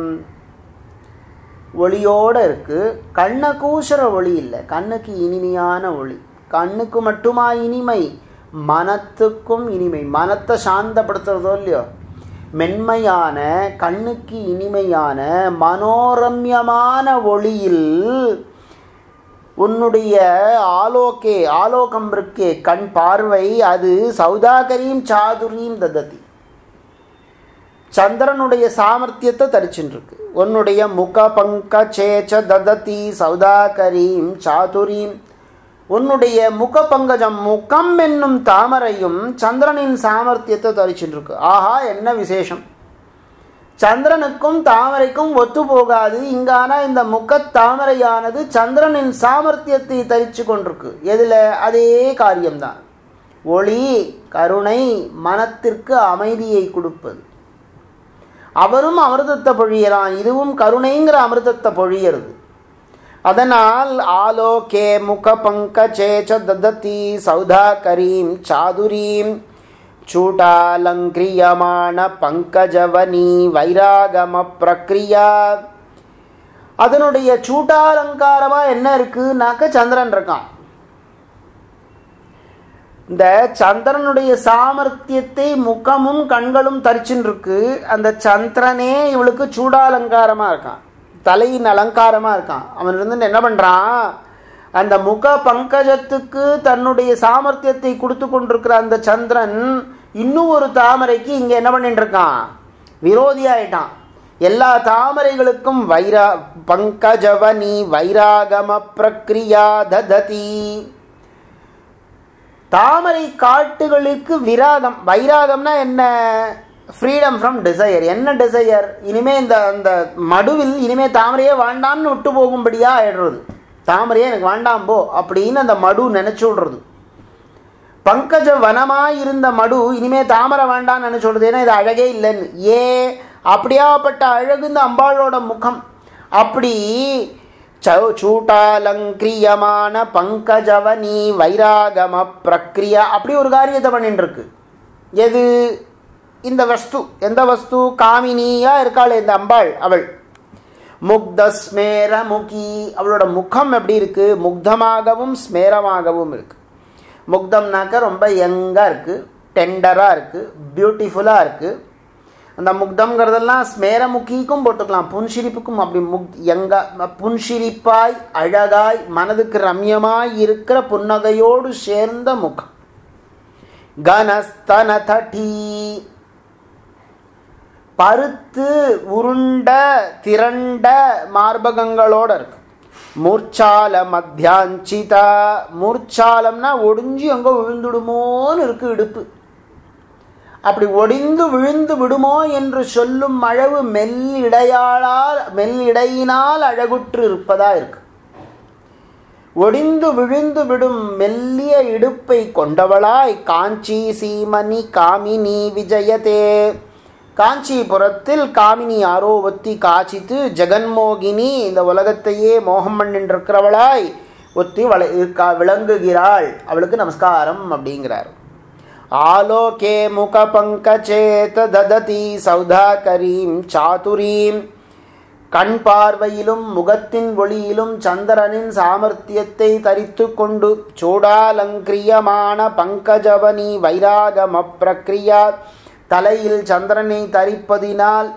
ஒளியோடு இருக்கு கண்ணை கூசுற ஒளி இல்லை கண்ணுக்கு இனிமையான ஒளி கண்ணுக்கு மட்டுமா இனிமை மனத்துக்கும் இனிமை மனத்தை சாந்தப்படுத்துறதோ இல்லையோ மென்மையான கண்ணுக்கு இனிமையான மனோரம்யமான ஒளியில் உன்னுடைய ஆலோகே ஆலோகம் இருக்கே கண் பார்வை அது சௌதாகரியும் சாதுரியும் தததி சந்திரனுடைய சாமர்த்தியத்தை தரிச்சுருக்கு உன்னுடைய முக பங்க சேச்ச தததி சௌதாகரீம் சாதுரீம் உன்னுடைய முக பங்கஜம் முகம் என்னும் தாமரையும் சந்திரனின் சாமர்த்தியத்தை தரிச்சுருக்கு ஆஹா என்ன விசேஷம் சந்திரனுக்கும் தாமரைக்கும் ஒத்து போகாது இங்கான இந்த முக்கத் தாமரையானது சந்திரனின் சாமர்த்தியத்தை தரித்து கொண்டிருக்கு எதில் அதே காரியம்தான் ஒளி கருணை மனத்திற்கு அமைதியை கொடுப்பது அவரும் அமிர்தத்தை பொழியறான் இதுவும் கருணைங்கிற அமிர்தத்தை பொழியறது அதனால் ஆலோகே முக பங்கச்சேச்ச தததி சௌதாகரீம் சாதுரீம் சூட்டாலங்கிரியமான பங்கஜவனி வைராகம பிரக்ரியா அதனுடைய சூட்டாலங்காரமா என்ன இருக்குனாக்க சந்திரன் இருக்கான் இந்த சந்திரனுடைய சாமர்த்தியத்தை முகமும் கண்களும் தரிச்சுன்னு இருக்கு அந்த சந்திரனே இவளுக்கு சூடாலங்காரமாக இருக்கான் தலையின் அலங்காரமாக இருக்கான் அவன் இருந்து என்ன பண்ணுறான் அந்த முக பங்கஜத்துக்கு தன்னுடைய சாமர்த்தியத்தை கொடுத்து கொண்டிருக்கிற அந்த சந்திரன் இன்னும் ஒரு தாமரைக்கு இங்கே என்ன பண்ணிட்டு இருக்கான் விரோதி ஆயிட்டான் எல்லா தாமரைகளுக்கும் வைரா பங்கஜவனி வைராகம பிரக்ரியா தததி தாமரை காட்டுகளுக்கு விராகம் வைராகம்னா என்ன ஃப்ரீடம் ஃப்ரம் டிசையர் என்ன டிசையர் இனிமே இந்த அந்த மடுவில் இனிமே தாமரையே வேண்டாம்னு விட்டு போகும்படியா ஆயிடுறது தாமரையே எனக்கு வேண்டாம் போ அப்படின்னு அந்த மடு நினைச்சு விடுறது பங்கஜ வனமாய் இருந்த மடு இனிமே தாமரை வேண்டாம்னு நினைச்சு விடுறது ஏன்னா இது அழகே இல்லைன்னு ஏ அப்படியாப்பட்ட அழகு இந்த அம்பாளோட முகம் அப்படி சௌ- சூட்டாலங்கிரியமான பங்கஜவனி வைராகம பிரக்ரியா அப்படி ஒரு காரியத்தை பண்ணிட்டு இருக்கு எது இந்த வஸ்து எந்த வஸ்து காமினியா இருக்காள் இந்த அம்பாள் அவள் முக்த ஸ்மேர முகி அவளோட முகம் எப்படி இருக்கு முக்தமாகவும் ஸ்மேரமாகவும் இருக்கு முக்தம்னாக்க ரொம்ப யங்காக இருக்குது டெண்டராக இருக்குது பியூட்டிஃபுல்லாக இருக்குது அந்த முக்தம்ங்கிறதெல்லாம் ஸ்மேரமுகிக்கும் போட்டுக்கலாம் புன்சிரிப்புக்கும் அப்படி முக் யங்கா புன்சிரிப்பாய் அழகாய் மனதுக்கு ரம்யமாய் இருக்கிற புன்னகையோடு சேர்ந்த முகம் கனஸ்தன தடி பருத்து உருண்ட திரண்ட மார்பகங்களோட இருக்கு மூர்ச்சால மத்தியாஞ்சிதா மூர்ச்சாலம்னா ஒடிஞ்சு எங்கே விழுந்துடுமோன்னு இருக்கு இடுப்பு அப்படி ஒடிந்து விழுந்து விடுமோ என்று சொல்லும் அளவு மெல்லிடையாளால் மெல்லிடையினால் அழகுற்று இருப்பதா இருக்கு ஒடிந்து விழுந்து விடும் மெல்லிய இடுப்பை கொண்டவளாய் காஞ்சி சீமணி காமினி விஜயதே காஞ்சிபுரத்தில் காமினி யாரோ ஒத்தி காய்ச்சித்து ஜெகன்மோகினி இந்த உலகத்தையே மோகம் பண்ணின்றிருக்கிறவளாய் ஒத்தி வள இருக்கா விளங்குகிறாள் அவளுக்கு நமஸ்காரம் அப்படிங்கிறார் ஆலோகே முக பங்கச்சேத தததி சௌதாகரீம் சாதுரீம் கண் பார்வையிலும் முகத்தின் ஒளியிலும் சந்திரனின் சாமர்த்தியத்தை தரித்து கொண்டு சூடாலங்கிரியமான பங்கஜவனி வைராகம பிரக்ரியா தலையில் சந்திரனை தரிப்பதினால்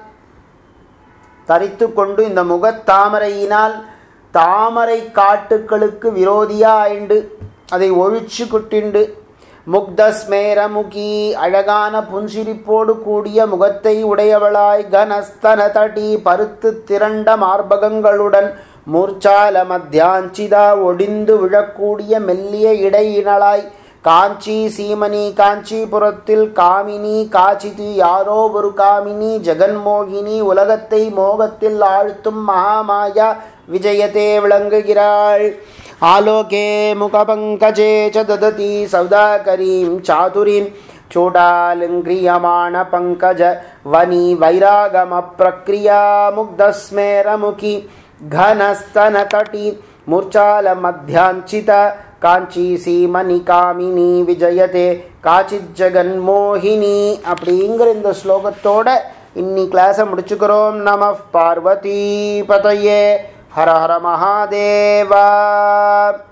தரித்து கொண்டு இந்த முகத்தாமரையினால் தாமரை காட்டுக்களுக்கு விரோதியாயிண்டு அதை ஒழிச்சு குட்டிண்டு முக்தஸ்மேரமுகி அழகான புன்சிரிப்போடு கூடிய முகத்தை உடையவளாய் கனஸ்தன தடி பருத்து திரண்ட மார்பகங்களுடன் மூர்ச்சால மத்தியாஞ்சிதா ஒடிந்து விழக்கூடிய மெல்லிய இடையினளாய் காஞ்சி சீமணி காஞ்சிபுரத்தில் காமினி காச்சிதி யாரோ ஒரு காமினி ஜெகன்மோகினி உலகத்தை மோகத்தில் ஆழ்த்தும் மகாமாயா விஜயத்தே விளங்குகிறாள் ஆலோகே முகபங்கஜே ச தததி சௌதாகரீம் சாதுரீம் चूडालिङ्ग्रियमाण पङ्कज वनी वैरागमप्रक्रिया मुग्धस्मेरमुखी घनस्तनतटी मूर्चालमध्याञ्चित காஞ்சி சீமணி காமினி விஜயதே காச்சிஜகன்மோகினி அப்படிங்கிற இந்த ஸ்லோகத்தோட இன்னி கிளாஸை முடிச்சுக்கிறோம் நம பார்வதி பதையே ஹர ஹர மகாதேவா